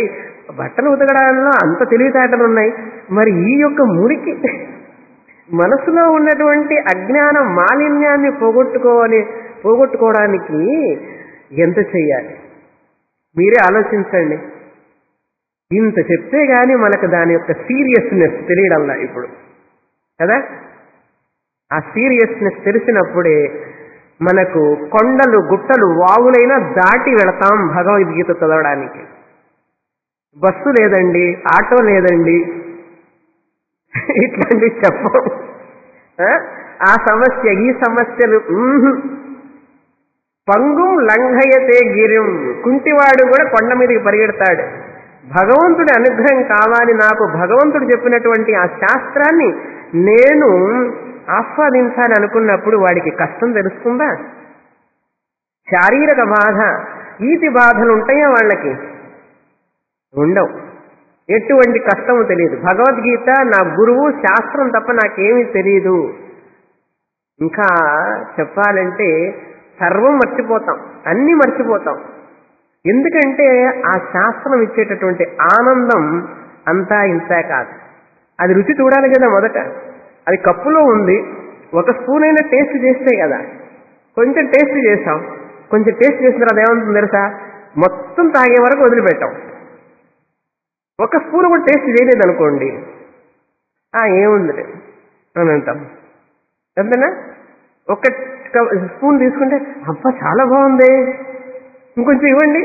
బట్టలు ఉతకడంలో అంత తెలివితేటలు ఉన్నాయి మరి ఈ యొక్క మురికి మనసులో ఉన్నటువంటి అజ్ఞాన మాలిన్యాన్ని పోగొట్టుకోవాలి పోగొట్టుకోవడానికి ఎంత చెయ్యాలి మీరే ఆలోచించండి ఇంత చెప్తే గాని మనకు దాని యొక్క సీరియస్నెస్ తెలియడంలా ఇప్పుడు కదా ఆ సీరియస్నెస్ తెలిసినప్పుడే మనకు కొండలు గుట్టలు వాగులైనా దాటి వెళతాం భగవద్గీత చదవడానికి బస్సు లేదండి ఆటో లేదండి ఇట్లాంటివి చెప్పం ఆ? ఆ సమస్య ఈ సమస్యలు మ్మ్. పంగుం లంఘయతే గిరిం కుంటివాడు కూడా కొండ మీదకి పరిగెడతాడు భగవంతుడి అనుగ్రహం కావాలి నాకు భగవంతుడు చెప్పినటువంటి ఆ శాస్త్రాన్ని నేను ఆస్వాదించాలి అనుకున్నప్పుడు వాడికి కష్టం తెలుస్తుందా శారీరక బాధ ఈతి బాధలు ఉంటాయా వాళ్ళకి ఉండవు ఎటువంటి కష్టము తెలియదు భగవద్గీత నా గురువు శాస్త్రం తప్ప నాకేమీ తెలియదు ఇంకా చెప్పాలంటే సర్వం మర్చిపోతాం అన్నీ మర్చిపోతాం ఎందుకంటే ఆ శాస్త్రం ఇచ్చేటటువంటి ఆనందం అంతా ఇంత కాదు అది రుచి చూడాలి కదా మొదట అది కప్పులో ఉంది ఒక స్పూన్ అయినా టేస్ట్ చేస్తే కదా కొంచెం టేస్ట్ చేసాం కొంచెం టేస్ట్ చేసిన తర్వాత ఏమవుతుంది తెలుసా మొత్తం తాగే వరకు వదిలిపెట్టాం ఒక స్పూన్ కూడా టేస్ట్ చేయలేదు అనుకోండి ఆ ఏముంది అని అంటాం ఎంతనా ఒక క- స్పూన్ తీసుకుంటే అబ్బా చాలా బాగుంది ఇంకొంచెం ఇవ్వండి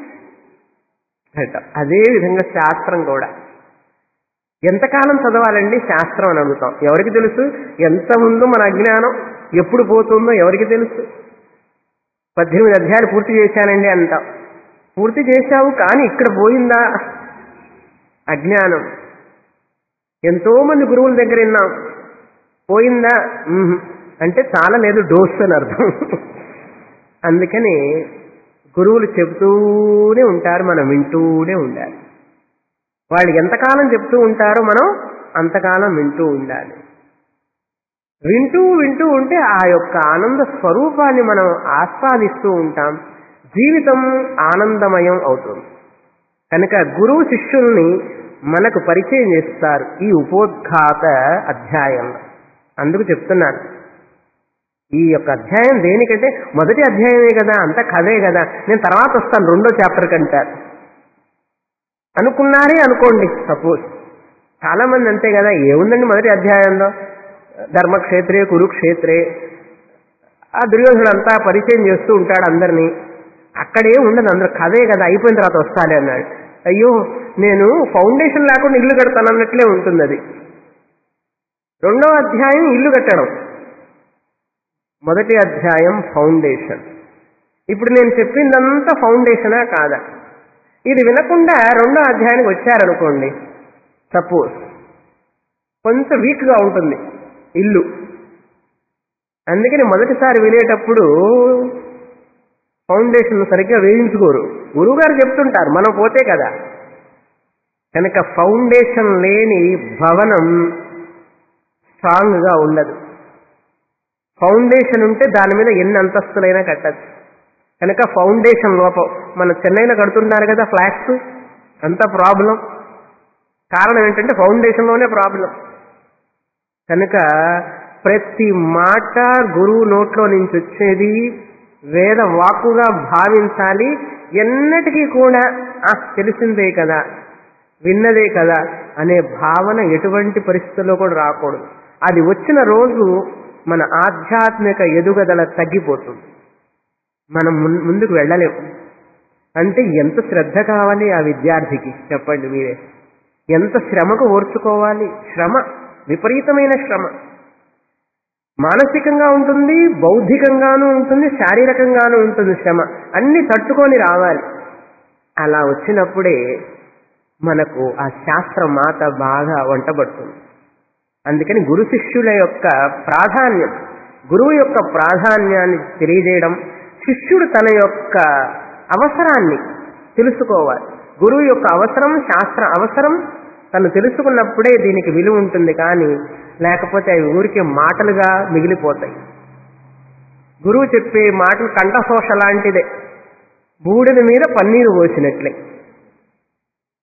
అంటాం అదే విధంగా శాస్త్రం కూడా ఎంతకాలం చదవాలండి శాస్త్రం అని అడుగుతాం ఎవరికి తెలుసు ఎంత ఉందో మన అజ్ఞానం ఎప్పుడు పోతుందో ఎవరికి తెలుసు పద్దెనిమిది అధ్యాయాలు పూర్తి చేశానండి అంటాం పూర్తి చేశావు కానీ ఇక్కడ పోయిందా అజ్ఞానం ఎంతో మంది గురువుల దగ్గర విన్నాం పోయిందా మ్మ్. అంటే చాలా లేదు డోస్ అని అర్థం అందుకని గురువులు చెబుతూనే ఉంటారు మనం వింటూనే ఉండాలి వాళ్ళు ఎంతకాలం చెప్తూ ఉంటారో మనం అంతకాలం వింటూ ఉండాలి వింటూ వింటూ ఉంటే ఆ యొక్క ఆనంద స్వరూపాన్ని మనం ఆస్వాదిస్తూ ఉంటాం జీవితం ఆనందమయం అవుతుంది కనుక గురువు శిష్యుల్ని మనకు పరిచయం చేస్తారు ఈ ఉపోద్ఘాత అధ్యాయంలో అందుకు చెప్తున్నాను ఈ యొక్క అధ్యాయం దేనికంటే మొదటి అధ్యాయమే కదా అంత కథే కదా నేను తర్వాత వస్తాను రెండో చాప్టర్ కంటారు అనుకున్నారే అనుకోండి సపోజ్ చాలా మంది అంతే కదా ఏముందండి మొదటి అధ్యాయంలో ధర్మక్షేత్రే కురుక్షేత్రే ఆ దుర్యోధనుడు అంతా పరిచయం చేస్తూ ఉంటాడు అందరినీ అక్కడే ఉండదు అందరు కథే కదా అయిపోయిన తర్వాత వస్తాలే అన్నాడు అయ్యో నేను ఫౌండేషన్ లేకుండా ఇల్లు కడతాను అన్నట్లే ఉంటుంది అది రెండో అధ్యాయం ఇల్లు కట్టడం మొదటి అధ్యాయం ఫౌండేషన్ ఇప్పుడు నేను చెప్పిందంతా ఫౌండేషనా కాదా ఇది వినకుండా రెండో అధ్యాయానికి వచ్చారనుకోండి సపోజ్ కొంచెం వీక్గా ఉంటుంది ఇల్లు అందుకని మొదటిసారి వినేటప్పుడు ఫౌండేషన్ సరిగ్గా వేయించుకోరు గురువుగారు చెప్తుంటారు మనం పోతే కదా కనుక ఫౌండేషన్ లేని భవనం స్ట్రాంగ్గా ఉండదు ఫౌండేషన్ ఉంటే దాని మీద ఎన్ని అంతస్తులైనా కట్టచ్చు కనుక ఫౌండేషన్ లోపం మన చెన్నైలో కడుతున్నారు కదా ఫ్లాట్స్ అంత ప్రాబ్లం కారణం ఏంటంటే ఫౌండేషన్లోనే ప్రాబ్లం కనుక ప్రతి మాట గురువు నోట్లో నుంచి వచ్చేది వేద వాక్కుగా భావించాలి ఎన్నటికీ కూడా ఆ తెలిసిందే కదా విన్నదే కదా అనే భావన ఎటువంటి పరిస్థితుల్లో కూడా రాకూడదు అది వచ్చిన రోజు మన ఆధ్యాత్మిక ఎదుగుదల తగ్గిపోతుంది మనం ముం- ముందుకు వెళ్ళలేము అంటే ఎంత శ్రద్ధ కావాలి ఆ విద్యార్థికి చెప్పండి మీరే ఎంత శ్రమకు ఓర్చుకోవాలి శ్రమ విపరీతమైన శ్రమ మానసికంగా ఉంటుంది బౌద్ధికంగానూ ఉంటుంది శారీరకంగానూ ఉంటుంది శ్రమ అన్ని తట్టుకొని రావాలి అలా వచ్చినప్పుడే మనకు ఆ శాస్త్ర మాత బాగా వంటబడుతుంది అందుకని గురు శిష్యుల యొక్క ప్రాధాన్యం గురువు యొక్క ప్రాధాన్యాన్ని తెలియజేయడం శిష్యుడు తన యొక్క అవసరాన్ని తెలుసుకోవాలి గురువు యొక్క అవసరం శాస్త్ర అవసరం తను తెలుసుకున్నప్పుడే దీనికి విలువ ఉంటుంది కానీ లేకపోతే అవి ఊరికే మాటలుగా మిగిలిపోతాయి గురువు చెప్పే మాటలు కంఠశోష లాంటిదే బూడిద మీద పన్నీరు పోసినట్లే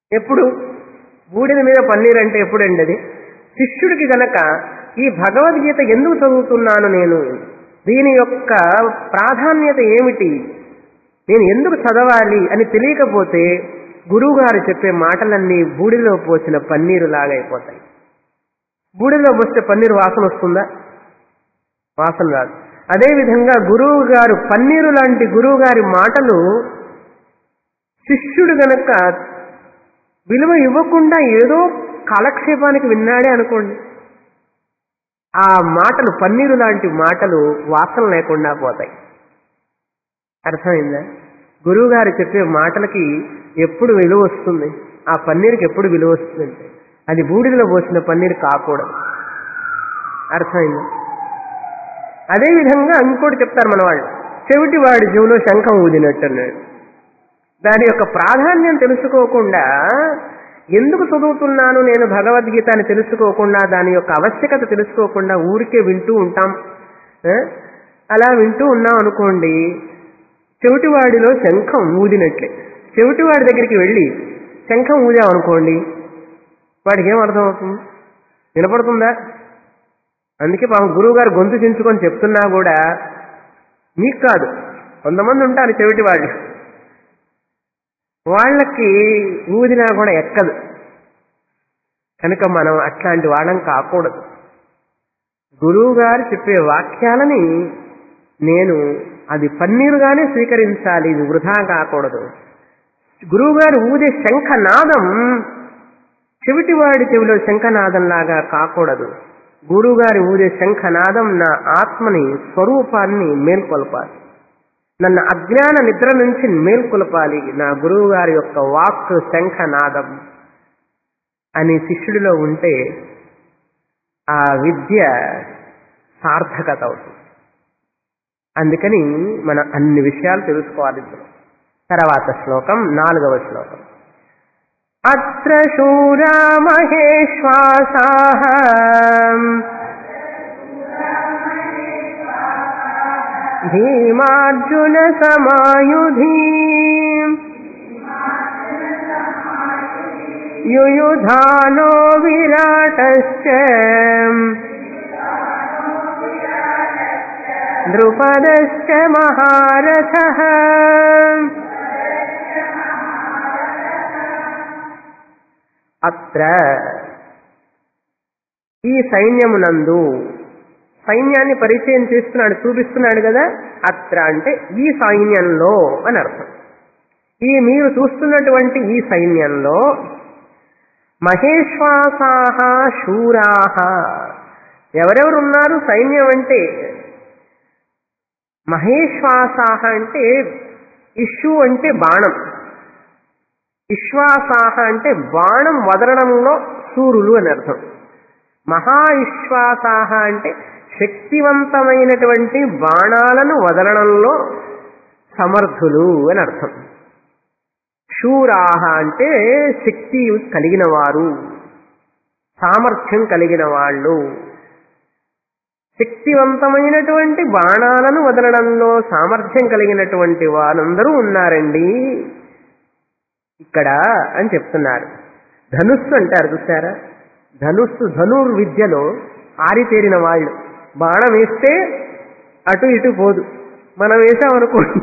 ఎప్పుడు బూడిద మీద పన్నీర్ అంటే ఎప్పుడండి అది శిష్యుడికి గనక ఈ భగవద్గీత ఎందుకు చదువుతున్నాను నేను దీని యొక్క ప్రాధాన్యత ఏమిటి నేను ఎందుకు చదవాలి అని తెలియకపోతే గురువుగారు చెప్పే మాటలన్నీ బూడిలో పోసిన పన్నీరు లాగా అయిపోతాయి బూడిలో పోస్తే పన్నీరు వాసన వస్తుందా వాసన రాదు అదేవిధంగా గురువు గారు పన్నీరు లాంటి గురువు గారి మాటలు శిష్యుడు గనక విలువ ఇవ్వకుండా ఏదో కాలక్షేపానికి విన్నాడే అనుకోండి ఆ మాటలు పన్నీరు లాంటి మాటలు వాసన లేకుండా పోతాయి అర్థమైందా గురువు గారు చెప్పే మాటలకి ఎప్పుడు విలువ వస్తుంది ఆ పన్నీరుకి ఎప్పుడు విలువ వస్తుందంటే అది బూడిదలో పోసిన పన్నీరు కాకూడదు అర్థమైందా అదేవిధంగా ఇంకోటి చెప్తారు మన వాళ్ళు చెవిటి వాడి జీవులో శంఖం ఊదినట్టు అన్నాడు దాని యొక్క ప్రాధాన్యం తెలుసుకోకుండా ఎందుకు చదువుతున్నాను నేను భగవద్గీత అని తెలుసుకోకుండా దాని యొక్క ఆవశ్యకత తెలుసుకోకుండా ఊరికే వింటూ ఉంటాం ఆ? అలా వింటూ ఉన్నాం అనుకోండి చెవిటివాడిలో శంఖం ఊదినట్లే చెవిటివాడి దగ్గరికి వెళ్ళి శంఖం ఊదామనుకోండి వాడికి ఏం అర్థం అవుతుంది వినపడుతుందా అందుకే పాపం గురువు గారు గొంతు చించుకొని చెప్తున్నా కూడా మీకు కాదు కొంతమంది ఉంటారు చెవిటి వాళ్ళు వాళ్ళకి ఊదినా కూడా ఎక్కదు కనుక మనం అట్లాంటి వాళ్ళం కాకూడదు గురువు గారు చెప్పే వాక్యాలని నేను అది పన్నీరుగానే స్వీకరించాలి ఇది వృధా కాకూడదు గురువు గారు ఊదే శంఖనాదం చెవిటివాడి చెవిలో శంఖనాదంలాగా కాకూడదు గురువుగారి ఊదే శంఖనాదం నా ఆత్మని స్వరూపాన్ని మేల్కొల్పాలి నన్ను అజ్ఞాన నిద్ర నుంచి మేల్కొల్పాలి నా గురువు గారి యొక్క వాక్ శంఖనాదం అని శిష్యుడిలో ఉంటే ఆ విద్య సార్థకత అవుతుంది అందుకని మనం అన్ని విషయాలు తెలుసుకోవాలి ఇప్పుడు తర్వాత శ్లోకం నాలుగవ శ్లోకం అత్ర శూరా మహేశ్వాసా భీమార్జున సమాయుధి యుయుధానో విరాటశ్చ ద్రుపదశ్చ మహారథः అత్ర ఈ సైన్యమునందు సైన్యాన్ని పరిచయం చేస్తున్నాడు చూపిస్తున్నాడు కదా అత్ర అంటే ఈ సైన్యంలో అని అర్థం ఈ మీరు చూస్తున్నటువంటి ఈ సైన్యంలో మహేశ్వాసాహ శూరాహ ఎవరెవరు ఉన్నారు సైన్యం అంటే మహేశ్వాసాహ అంటే ఇష్యు అంటే బాణం విశ్వాసాహ అంటే బాణం వదలడంలో సూరులు అని అర్థం మహా విశ్వాసాహ అంటే శక్తివంతమైనటువంటి బాణాలను వదలడంలో సమర్థులు అని అర్థం శూరాహ అంటే శక్తి కలిగిన వారు సామర్థ్యం కలిగిన వాళ్ళు శక్తివంతమైనటువంటి బాణాలను వదలడంలో సామర్థ్యం కలిగినటువంటి వారందరూ ఉన్నారండి ఇక్కడ అని చెప్తున్నారు ధనుస్సు అంటారు చూసారా ధనుస్సు ధనుర్విద్యలో ఆరితేరిన వాళ్ళు బాణం వేస్తే అటు ఇటు పోదు మనం వేసామనుకోండి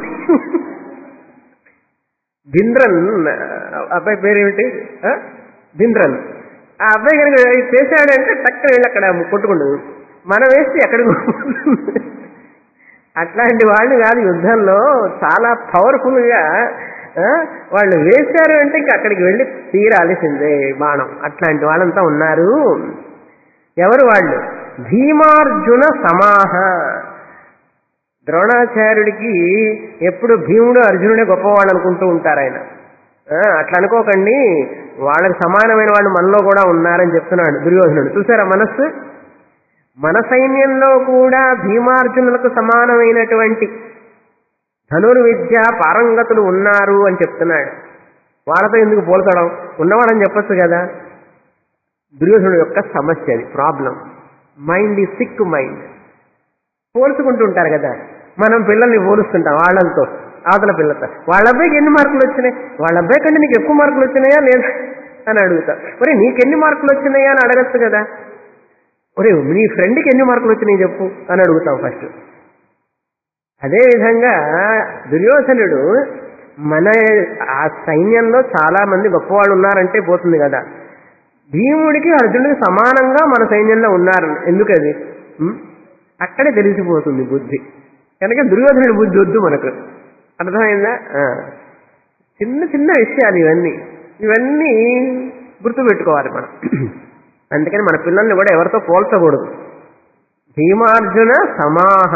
భింద్రన్ అబ్బాయి పేరేమిటి ఆ? భింద్రన్ ఆ అబ్బాయి కనుక చేశాడంటే టక్కన వెళ్ళి అక్కడ కొట్టుకుండదు మనం వేస్తే ఎక్కడికి పోతుంది? అట్లాంటి వాళ్ళు కాదు యుద్ధంలో చాలా పవర్ఫుల్ గా ఆ, వాళ్ళు వేశారు అంటే ఇంక అక్కడికి వెళ్ళి తీరాల్సిందే బాణం అట్లాంటి వాళ్ళంతా ఉన్నారు ఎవరు వాళ్ళు భీమార్జున సమాహ ద్రోణాచార్యుడికి ఎప్పుడు భీముడు అర్జునుడే గొప్పవాళ్ళు అనుకుంటూ ఉంటారు ఆయన ఆ, అట్లా అనుకోకండి వాళ్ళకి సమానమైన వాళ్ళు మనలో కూడా ఉన్నారని చెప్తున్నాడు దుర్యోధనుడు చూసారా మనస్సు మన సైన్యంలో కూడా భీమార్జునులకు సమానమైనటువంటి ధనుర్విద్య పారంగతులు ఉన్నారు అని చెప్తున్నాడు వాళ్ళతో ఎందుకు పోల్చడం ఉన్నవాడని చెప్పొచ్చు కదా దుర్యోధనుడు యొక్క సమస్య అది ప్రాబ్లం మైండ్ ఈ సిక్ మైండ్ పోల్చుకుంటూ ఉంటారు కదా మనం పిల్లల్ని పోలుస్తుంటాం వాళ్ళతో అవతల పిల్లతో వాళ్ళ అబ్బాయికి ఎన్ని మార్కులు వచ్చినాయి వాళ్ళ అబ్బాయి కంటే నీకు ఎక్కువ మార్కులు వచ్చినాయా లేదా అని అడుగుతా ఒరే నీకెన్ని మార్కులు వచ్చినాయా అని అడగచ్చు కదా ఒరే నీ ఫ్రెండ్కి ఎన్ని మార్కులు వచ్చినాయి చెప్పు అని అడుగుతాం ఫస్ట్ అదేవిధంగా దుర్యోధనుడు మన ఆ సైన్యంలో చాలా మంది గొప్పవాళ్ళు ఉన్నారంటే పోతుంది కదా భీముడికి అర్జునుడికి సమానంగా మన సైన్యంలో ఉన్నారు ఎందుకది ఉం? అక్కడే తెలిసిపోతుంది బుద్ధి కనుక దుర్యోధనుడి బుద్ధి వద్దు మనకు అర్థమైందా ఆ. చిన్న చిన్న విషయాలు ఇవన్నీ ఇవన్నీ గుర్తుపెట్టుకోవాలి మనం అందుకని మన పిల్లల్ని కూడా ఎవరితో పోల్చకూడదు భీమార్జున సమాహ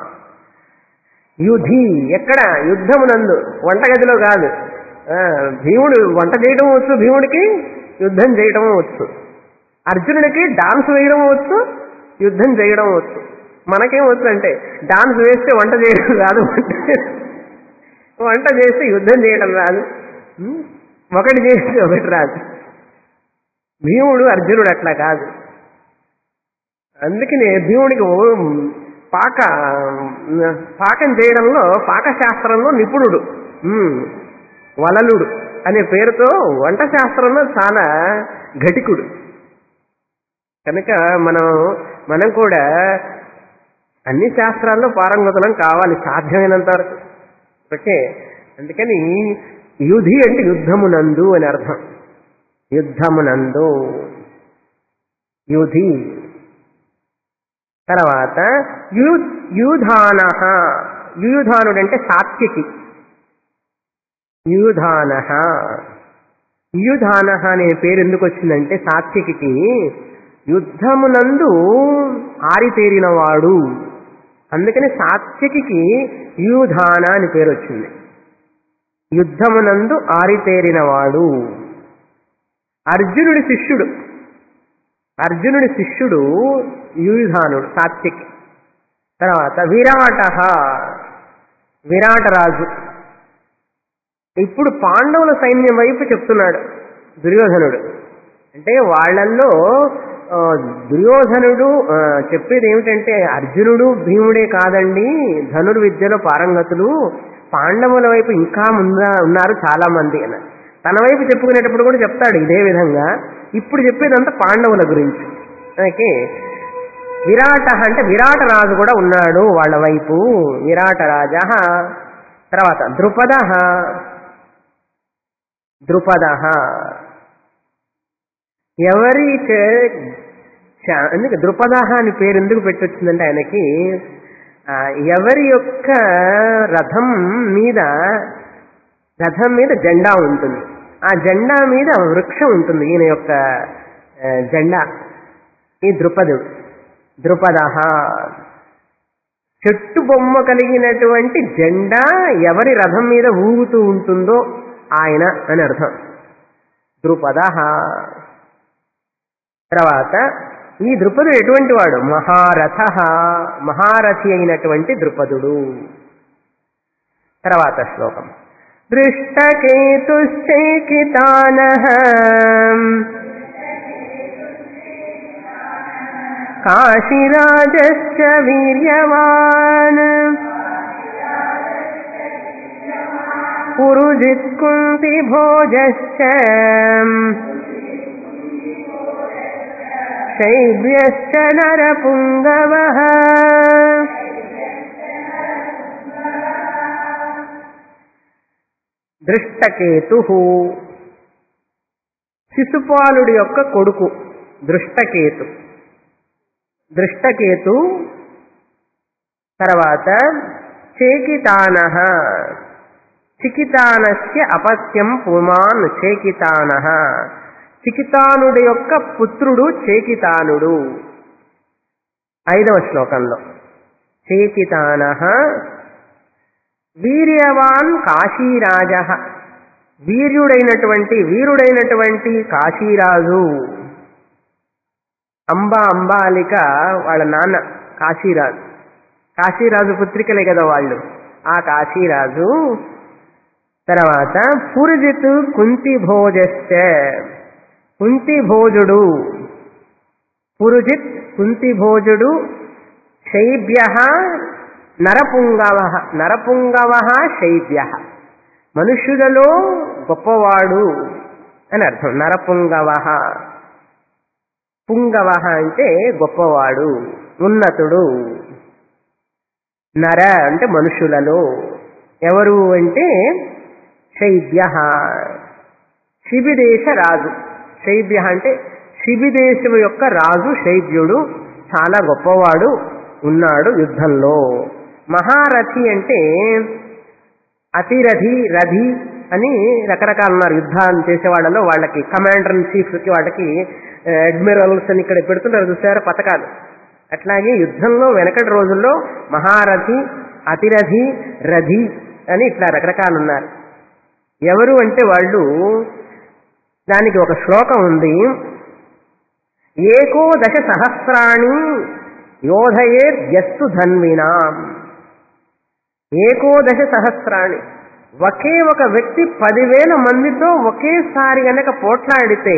యుధి ఎక్కడ యుద్ధమునందు వంటగదిలో కాదు ఆ, భీముడు వంట చేయడం వచ్చు భీముడికి యుద్ధం చేయడం వచ్చు అర్జునుడికి డాన్స్ వేయడం వచ్చు యుద్ధం చేయడం వచ్చు మనకేం వచ్చు అంటే డాన్స్ వేస్తే వంట చేయడం రాదు వంట చేస్తే యుద్ధం చేయడం రాదు ఉం? ఒకటి చేస్తే ఒకటి రాదు భీముడు అర్జునుడు అట్లా కాదు అందుకనే భీముడికి ఓ- పాక పాకం చేయడంలో పాకశాస్త్రంలో నిపుణుడు ఉమ్, వలలుడు అనే పేరుతో వంట శాస్త్రంలో చాలా ఘటికుడు కనుక మనం మనం కూడా అన్ని శాస్త్రాల్లో పారంగతులం కావాలి సాధ్యమైనంత వరకు ఓకే అందుకని యుధి అంటే యుద్ధమునందు అని అర్థం యుద్ధమునందు యుధి తర్వాత యు యూధాన యూధానుడు అంటే సాత్వికి యూధాన యూధాన అనే పేరు ఎందుకు వచ్చిందంటే సాత్వికి యుద్ధమునందు ఆరితేరినవాడు అందుకని సాత్వికి యూధాన అని పేరు వచ్చింది యుద్ధమునందు ఆరితేరినవాడు అర్జునుడి శిష్యుడు అర్జునుడి శిష్యుడు యూధానుడు సాత్విక్ తర్వాత విరాట విరాటరాజు ఇప్పుడు పాండవుల సైన్యం వైపు చెప్తున్నాడు దుర్యోధనుడు అంటే వాళ్ళల్లో ఆ, దుర్యోధనుడు ఆ, చెప్పేది ఏమిటంటే అర్జునుడు భీముడే కాదండి ధనుర్విద్యలో పారంగతులు పాండవుల వైపు ఇంకా ముందా ఉన్నారు చాలా మంది అని తన వైపు చెప్పుకునేటప్పుడు కూడా చెప్తాడు ఇదే విధంగా ఇప్పుడు చెప్పేదంతా పాండవుల గురించి ఓకే విరాట అంటే విరాట రాజు కూడా ఉన్నాడు వాళ్ళ వైపు విరాట రాజ తర్వాత ద్రుపద ద్రుపద ఎవరి చే- చ- ఎందుకు ద్రుపద అని పేరు ఎందుకు పెట్టొచ్చిందంటే ఆయనకి ఆ, ఎవరి యొక్క రథం మీద రథం మీద జెండా ఉంటుంది ఆ జెండా మీద వృక్షం ఉంటుంది ఈయన యొక్క ఆ, జెండా ఈ ద్రుపదుడు ద్రుపద చెట్టు బొమ్మ కలిగినటువంటి జెండా ఎవరి రథం మీద ఊగుతూ ఉంటుందో ఆయన అని అర్థం ద్రుపద తర్వాత ఈ ద్రుపదుడు ఎటువంటి వాడు మహారథ మహారథి అయినటువంటి ద్రుపదుడు తర్వాత శ్లోకం దృష్టకేతుశ్చైకితాన కాశీరాజశ్చ వీర్యవాన్ పురుజిత్కుంతి భోజశ్చ శైవ్యశ్చ నరపుంగవః దృష్టకేతు శిశుపాలుడి యొక్క కొడుకు దృష్టకేతు దృష్టకేతు తర్వాత చేకితాన చికితానస్య అపత్యం పుమాన్ చేకితాన చికితానుడి యొక్క పుత్రుడు చేకితానుడు ఐదవ శ్లోకంలో చేకితాన వీర్యవాన్ కాశీరాజ వీర్యుడైనటువంటి వీరుడైనటువంటి కాశీరాజు అంబా అంబాలిక వాళ్ళ నాన్న కాశీరాజు కాశీరాజు పుత్రికలే కదా వాళ్ళు ఆ కాశీరాజు తర్వాత పురుజిత్ కుంతి భోజశ్చ కుంతి భోజుడు పురుజిత్ కుంతి భోజుడు శైభ్య నరపుంగవ నరపుంగవ శైభ్య మనుష్యులలో గొప్పవాడు అని అర్థం నరపుంగవ పుంగవ అంటే గొప్పవాడు ఉన్నతుడు నర అంటే మనుషులలో ఎవరు అంటే శైబ్య శిబిదేశ రాజు శైబ్య అంటే శిబిదేశం యొక్క రాజు శైబ్యుడు చాలా గొప్పవాడు ఉన్నాడు యుద్ధంలో మహారథి అంటే అతిరథి రథి అని రకరకాల ఉన్నారు యుద్ధాన్ని చేసే వాళ్ళలో వాళ్ళకి కమాండర్ ఇన్ చీఫ్కి వాళ్ళకి అడ్మిరల్స్ అని ఇక్కడ పెడుతున్నారు చూసారు పథకాలు అట్లాగే యుద్ధంలో వెనకటి రోజుల్లో మహారథి అతిరథి రథి అని ఇట్లా రకరకాలు ఉన్నారు ఎవరు అంటే వాళ్ళు దానికి ఒక శ్లోకం ఉంది ఏకో దశ సహస్రాణి యోధయే వ్యస్తు ధన్వినాం ఏకోదశ సహస్రాణి ఒకే ఒక వ్యక్తి పదివేల మందితో ఒకేసారి గనక పోట్లాడితే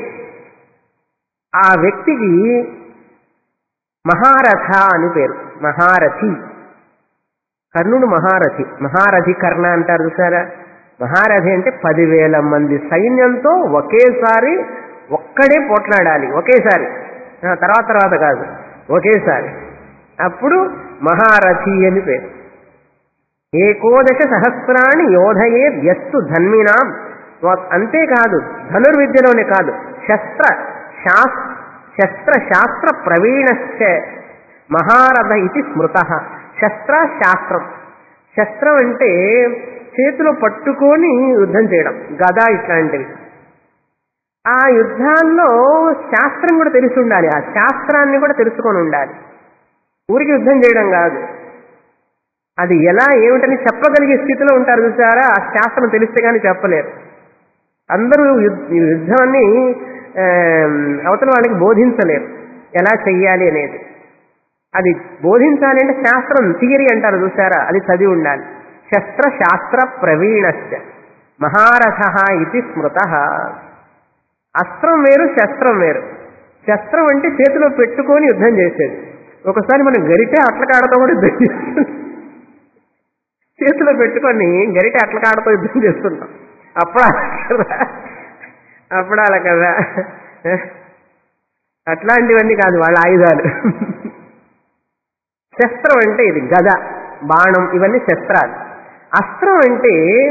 ఆ వ్యక్తికి మహారథ అని పేరు మహారథి కర్ణుడు మహారథి మహారథి కర్ణ అంటారు చూసారా మహారథి అంటే పదివేల మంది సైన్యంతో ఒకేసారి ఒక్కడే పోట్లాడాలి ఒకేసారి ఆ, తర్వాత తర్వాత కాదు ఒకేసారి అప్పుడు మహారథి అని పేరు ఏకోదశ సహస్రాణి యోధయే వ్యస్తు ధన్మినాం అంతేకాదు ధనుర్విద్యలోనే కాదు శస్త్ర శాస్ శస్త్ర శాస్త్ర ప్రవీణశ్చ మహారథ ఇది స్మృత శస్త్ర శాస్త్రం శస్త్రం అంటే చేతిలో పట్టుకొని యుద్ధం చేయడం గద ఇట్లాంటివి ఆ యుద్ధాల్లో శాస్త్రం కూడా తెలిసి ఉండాలి ఆ శాస్త్రాన్ని కూడా తెలుసుకొని ఉండాలి ఊరికి యుద్ధం చేయడం కాదు అది ఎలా ఏమిటని చెప్పగలిగే స్థితిలో ఉంటారు చూసారా ఆ శాస్త్రం తెలిస్తే కానీ చెప్పలేరు అందరూ యుద్- యుద్ధాన్ని ఆ, అవతల వాళ్ళకి బోధించలేరు ఎలా చెయ్యాలి అనేది అది బోధించాలి అంటే శాస్త్రం థియరీ అంటారు చూసారా అది చదివి ఉండాలి శస్త్ర శాస్త్ర ప్రవీణశ్చ మహారథ ఇది స్మృత అస్త్రం వేరు శస్త్రం వేరు శస్త్రం అంటే చేతిలో పెట్టుకొని యుద్ధం చేసేది ఒకసారి మనం గరిటే అట్లకాడతో కూడా యుద్ధం చేస్తాం చేతిలో పెట్టుకొని గరిట అట్ల కాడతో యుద్ధం చేస్తుంటాం అప్పుడాల కదా అప్పుడాల కదా అట్లాంటివన్నీ కాదు వాళ్ళ ఆయుధాలు శస్త్రం అంటే ఇది గద బాణం ఇవన్నీ శస్త్రాలు అస్త్రం అంటే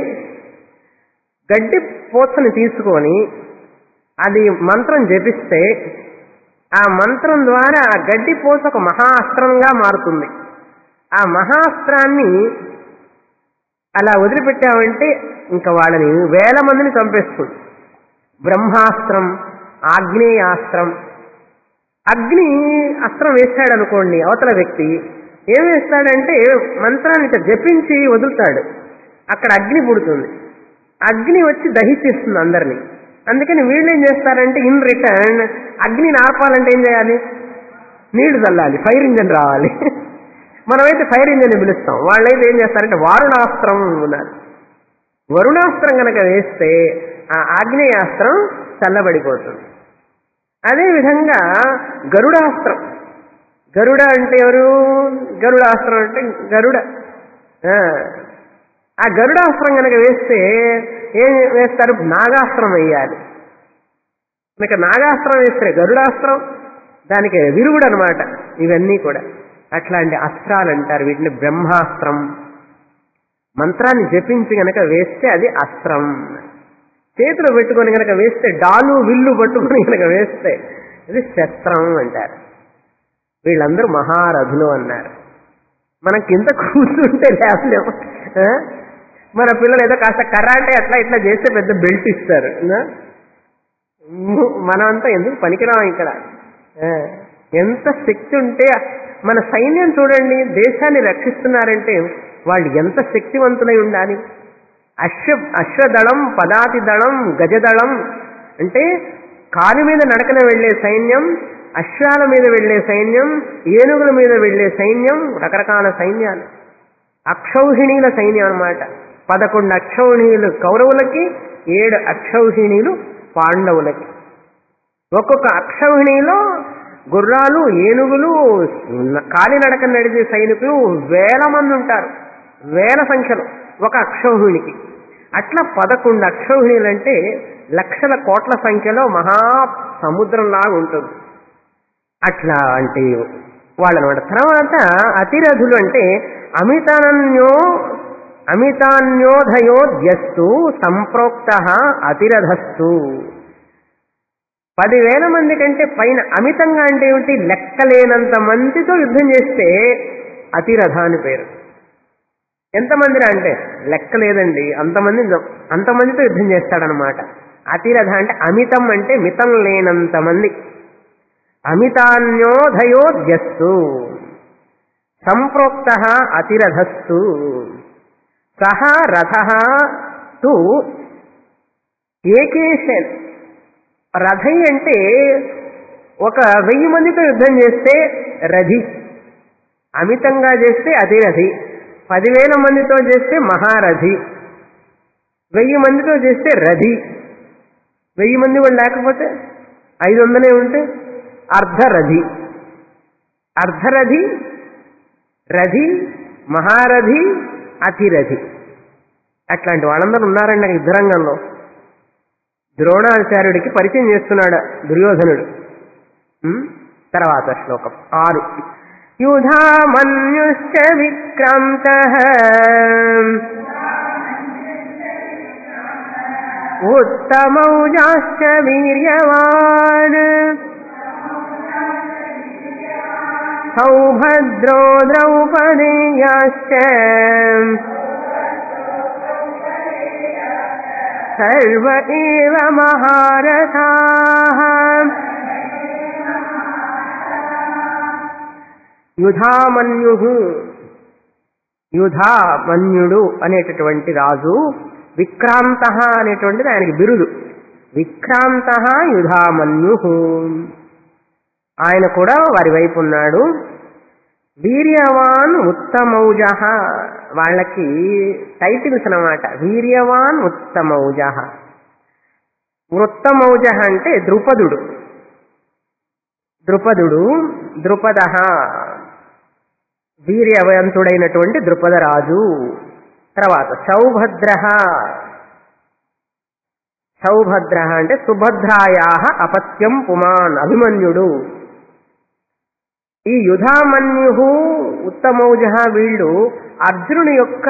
గడ్డి పోతని తీసుకొని అది మంత్రం జపిస్తే ఆ మంత్రం ద్వారా ఆ గడ్డి పోత ఒక మహాస్త్రంగా మారుతుంది ఆ మహాస్త్రాన్ని అలా వదిలిపెట్టామంటే ఇంకా వాళ్ళని వేల మందిని చంపేస్తుంది బ్రహ్మాస్త్రం ఆగ్నేయాస్త్రం అగ్ని అస్త్రం వేస్తాడు అనుకోండి అవతల వ్యక్తి ఏం వేస్తాడంటే మంత్రాన్ని ఇట్లా జపించి వదులుతాడు అక్కడ అగ్ని పుడుతుంది అగ్ని వచ్చి దహిచేస్తుంది అందరినీ అందుకని వీళ్ళు ఏం చేస్తారంటే ఇన్ రిటర్న్ అగ్నిని ఆర్పాలంటే ఏం చేయాలి నీళ్లు చల్లాలి ఫైర్ ఇంజన్ రావాలి మనమైతే ఫైర్ ఇంజన్ పిలుస్తాం వాళ్ళైతే ఏం చేస్తారంటే వారుణాస్త్రం ఉన్నారు వరుణాస్త్రం కనుక వేస్తే ఆ ఆగ్నేయాస్త్రం చల్లబడిపోతుంది అదేవిధంగా గరుడాస్త్రం గరుడ అంటే ఎవరు గరుడాస్త్రం అంటే గరుడ ఆ, ఆ గరుడాస్త్రం కనుక వేస్తే ఏం వేస్తారు నాగాస్త్రం వేయాలి మీకు నాగాస్త్రం వేస్తే గరుడాస్త్రం దానికి విరుగుడు అనమాట ఇవన్నీ కూడా అట్లాంటి అస్త్రాలు అంటారు వీటిని బ్రహ్మాస్త్రం మంత్రాన్ని జపించి గనక వేస్తే అది అస్త్రం చేతిలో పెట్టుకొని గనక వేస్తే డాలు విల్లు పట్టుకొని గనక వేస్తే ఇది శస్త్రం అంటారు వీళ్ళందరూ మహారథులు అన్నారు మనం కింద కూర్చుంటే లేవలేము ఆ? మన పిల్లలు ఏదో కాస్త కరాటే అట్లా ఇట్లా చేస్తే పెద్ద బెల్ట్ ఇస్తారు ఆ? మనమంతా ఎందుకు పనికిరాం ఇక్కడ ఆ, ఎంత శక్తి ఉంటే మన సైన్యం చూడండి దేశాన్ని రక్షిస్తున్నారంటే వాళ్ళు ఎంత శక్తివంతులై ఉండాలి అశ్వ అశ్వదళం పదాతి దళం గజదళం అంటే కాలు మీద నడకన వెళ్లే సైన్యం అశ్వాల మీద వెళ్లే సైన్యం ఏనుగుల మీద వెళ్లే సైన్యం రకరకాల సైన్యాలు అక్షౌహిణీల సైన్యం అన్నమాట పదకొండు అక్షౌహిణీలు కౌరవులకి ఏడు అక్షౌహిణీలు పాండవులకి ఒక్కొక్క అక్షౌహిణిలో గుర్రాలు ఏనుగులు కాలినడక నడిచే సైనికులు వేల మంది ఉంటారు వేల సంఖ్యలో ఒక అక్షౌహిణికి అట్లా పదకొండు అక్షౌహిణీలు అంటే లక్షల కోట్ల సంఖ్యలో మహా సముద్రంలాగా ఉంటుంది అట్లా అంటే వాళ్ళనమాట తర్వాత అతిరథులు అంటే అమితానన్యో అమితాన్యోధయోద్యస్తు సంప్రోక్త అతిరథస్తు పదివేల మంది కంటే పైన అమితంగా అంటే ఏమిటి లెక్కలేనంత మందితో యుద్ధం చేస్తే అతిరథ అని పేరు ఎంతమందిరా అంటే లెక్క లేదండి అంతమంది అంతమందితో యుద్ధం చేస్తాడనమాట అతిరథ అంటే అమితం అంటే మితం లేనంత మంది అమితాన్యోధయోద్యస్తు సంప్రోక్త అతిరథస్తు సహ రథ తు ఏకేషన్ రథి అంటే ఒక వెయ్యి మందితో యుద్ధం చేస్తే రథి అమితంగా చేస్తే అతిరథి పదివేల మందితో చేస్తే మహారథి వెయ్యి మందితో చేస్తే రథి వెయ్యి మంది కూడా లేకపోతే ఐదు వందలే ఉంటే అర్ధరథి అర్ధరథి రథి మహారథి అతిరథి అట్లాంటి వాళ్ళందరూ ఉన్నారండి యుద్ధరంగంలో ద్రోణాచార్యుడికి పరిచయం చేస్తున్నాడు దుర్యోధనుడు ఉం? తర్వాత శ్లోకం ఆరు యుధామన్యుశ్చ విక్రాంత ఉత్తమౌజాశ్చ వీర్యవాన్ సౌభద్రో ద్రౌపదేయాశ్చ సర్వ ఏవ మహారథాః యుధామన్యు యుధామన్యుడు అనేటటువంటి రాజు విక్రాంత అనేటువంటిది ఆయనకి బిరుదు విక్రాంత యుధామన్యు ఆయన కూడా వారి వైపు ఉన్నాడు వీర్యవాన్ ఉత్తమౌజ వాళ్ళకి టైటిల్స్ అన్నమాట వీర్యవాన్ ఉత్తమౌజ వృత్తమౌజ అంటే ద్రుపదుడు ద్రుపదుడు ద్రుపద వీర్యవంతుడైనటువంటి ద్రుపదరాజు తర్వాత సౌభద్ర సౌభద్ర అంటే సుభద్రాయా అపత్యం పుమాన్ అభిమన్యుడు ఈ యుధామన్యు ఉత్తమౌజ వీళ్ళు అర్జునుని యొక్క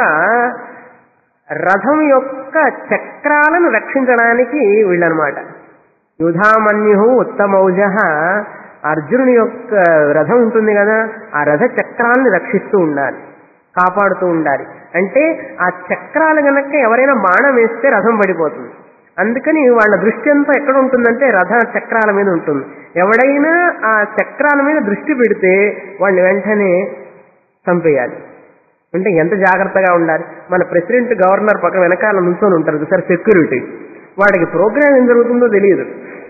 రథం యొక్క చక్రాలను రక్షించడానికి వీళ్ళనమాట యుధామన్యు ఉత్తమౌజ అర్జునుని యొక్క రథం ఉంటుంది కదా ఆ రథ చక్రాలను రక్షిస్తూ ఉండాలి కాపాడుతూ ఉండాలి అంటే ఆ చక్రాలు గనక ఎవరైనా బాణం వేస్తే రథం పడిపోతుంది అందుకని వాళ్ళ దృష్టి అంతా ఎక్కడ ఉంటుందంటే రథ చక్రాల మీద ఉంటుంది ఎవడైనా ఆ చక్రాల మీద దృష్టి పెడితే వాడిని వెంటనే చంపేయాలి అంటే ఎంత జాగ్రత్తగా ఉండాలి మన ప్రెసిడెంట్ గవర్నర్ పక్కన వెనకాల నుంచొని ఉంటారు సార్ సెక్యూరిటీ వాడికి ప్రోగ్రామ్ ఏం జరుగుతుందో తెలియదు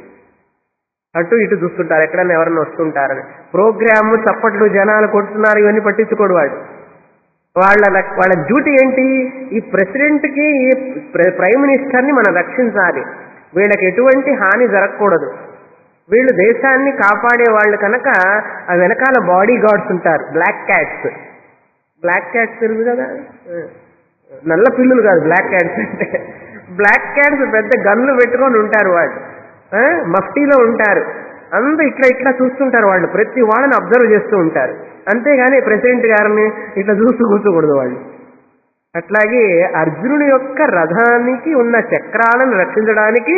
అటు ఇటు చూస్తుంటారు ఎక్కడైనా ఎవరైనా వస్తుంటారని ప్రోగ్రామ్ చప్పట్లు జనాలు కొడుతున్నారు ఇవన్నీ పట్టించుకోడు వాడు వాళ్ళ లక్- వాళ్ళ డ్యూటీ ఏంటి ఈ ప్రెసిడెంట్కి ఈ ప్ర- ప్రైమ్ మినిస్టర్ని మనం రక్షించాలి వీళ్ళకి ఎటువంటి హాని జరగకూడదు వీళ్ళు దేశాన్ని కాపాడే వాళ్ళు కనుక ఆ వెనకాల బాడీ గార్డ్స్ ఉంటారు బ్లాక్ క్యాట్స్ బ్లాక్ క్యాట్స్ తెలుసు కదా నల్ల పిల్లులు కాదు బ్లాక్ క్యాట్స్ అంటే బ్లాక్ క్యాట్స్ పెద్ద గన్లు పెట్టుకొని ఉంటారు వాళ్ళు ఆ, మఫ్టీలో ఉంటారు అంతా ఇట్లా ఇట్లా చూస్తుంటారు వాళ్ళు ప్రతి వాళ్ళని అబ్జర్వ్ చేస్తూ ఉంటారు అంతేగాని ప్రెసిడెంట్ గారిని ఇట్లా చూస్తూ కూర్చోకూడదు వాళ్ళు అట్లాగే అర్జునుడి యొక్క రథానికి ఉన్న చక్రాలను రక్షించడానికి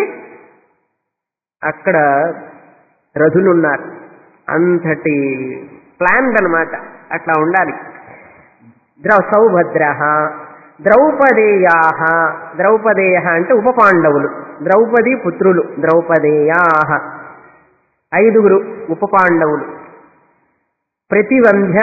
అక్కడ రథులు ఉన్నారు అంతటి ప్లాన్ అన్నమాట అట్లా ఉండాలి ద్రౌ సౌభద్ర ద్రౌపదేయా ద్రౌపదేయ అంటే ఉప పాండవులు ద్రౌపది పుత్రులు ద్రౌపదేయా ఐదుగురు ఉప పాండవులు ప్రతివంధ్య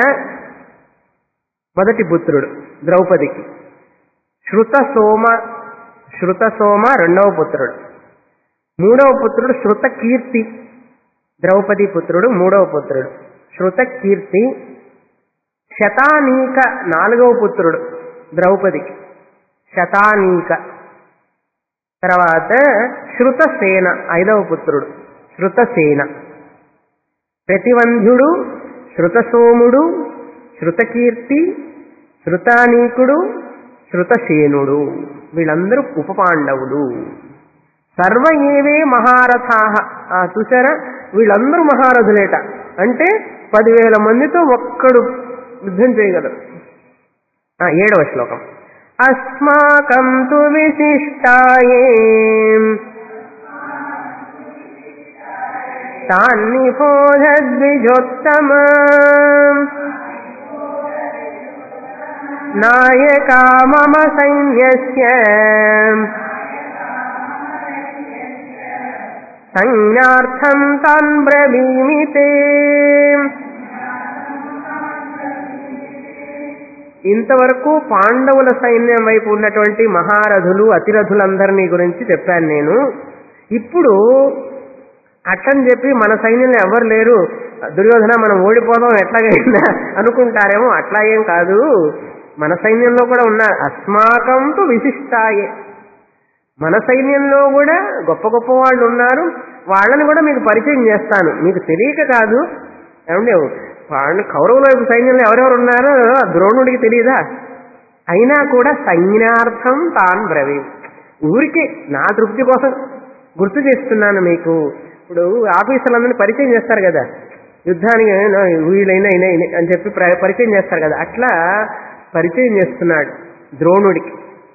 మొదటి పుత్రుడు ద్రౌపదికి శృత సోమ శృత సోమ రెండవ పుత్రుడు మూడవ పుత్రుడు శృత కీర్తి ద్రౌపది పుత్రుడు మూడవ పుత్రుడు శృత కీర్తి శతానీక నాలుగవ పుత్రుడు ద్రౌపదికి శతానీక తర్వాత శృతసేన ఐదవ పుత్రుడు శృతసేన ప్రతివంధ్యుడు శృతసోముడు శృతకీర్తి శృతానీకుడు శృతసేనుడు వీళ్ళందరూ ఉపపాండవులు సర్వ ఏవే మహారథాహ ఆ, చూసారా వీళ్ళందరూ మహారథులేట అంటే పదివేల మందితో ఒక్కడు యుద్ధం చేయగలరు ఆ, ఏడవ శ్లోకం అస్మాకం తు విశిష్టాయే తాన్నిబోధద్విజోత్తమ నాయకా మమ సైన్యస్య సంజ్ఞార్థం తాన్ బ్రవీమి తే ఇంతవరకు పాండవుల సైన్యం వైపు ఉన్నటువంటి మహారథులు అతిరథులందరినీ గురించి చెప్పాను నేను ఇప్పుడు అట్లని చెప్పి మన సైన్యంలో ఎవరు లేరు దుర్యోధన మనం ఓడిపోదాం ఎట్లాగైనా అనుకుంటారేమో అట్లా ఏం కాదు మన సైన్యంలో కూడా ఉన్నారు అస్మాకంతో విశిష్టాయే మన సైన్యంలో కూడా గొప్ప గొప్ప వాళ్ళు ఉన్నారు వాళ్ళని కూడా మీకు పరిచయం చేస్తాను మీకు తెలియక కాదు ఏమంటే వాళ్ళు కౌరవుల వైపు సైన్యంలో ఎవరెవరు ఉన్నారో ద్రోణుడికి తెలియదా అయినా కూడా సంజ్ఞార్థం తాన్ బ్రవీ ఊరికే నా తృప్తి కోసం గుర్తు చేస్తున్నాను మీకు ఇప్పుడు ఆఫీసర్లందరినీ పరిచయం చేస్తారు కదా యుద్ధానికి ఏమైనా వీలైనా అయినా అయినా అని చెప్పి ప్ర- పరిచయం చేస్తారు కదా అట్లా పరిచయం చేస్తున్నాడు ద్రోణుడికి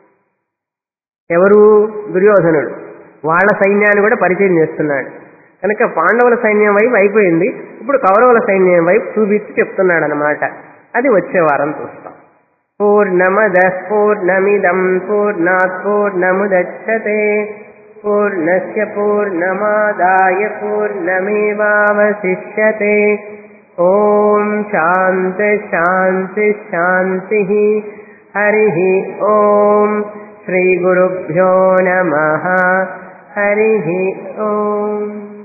ఎవరు దుర్యోధనుడు వాళ్ళ సైన్యాన్ని కూడా పరిచయం చేస్తున్నాడు కనుక పాండవుల సైన్యం వైపు అయిపోయింది ఇప్పుడు కౌరవుల సైన్యం వైపు చూపించి చెప్తున్నాడు అనమాట అది వచ్చే వారం చూస్తాం పూర్ణమద పూర్ణమిదం పూర్ణాత్ పూర్ణముదచ్చతే పూర్ణస్య పూర్ణమాదాయ పూర్ణమేవావశిష్యతే ఓం శాంతి శాంతి శాంతి హరి ఓం శ్రీ గురుభ్యో నమ హరి ఓం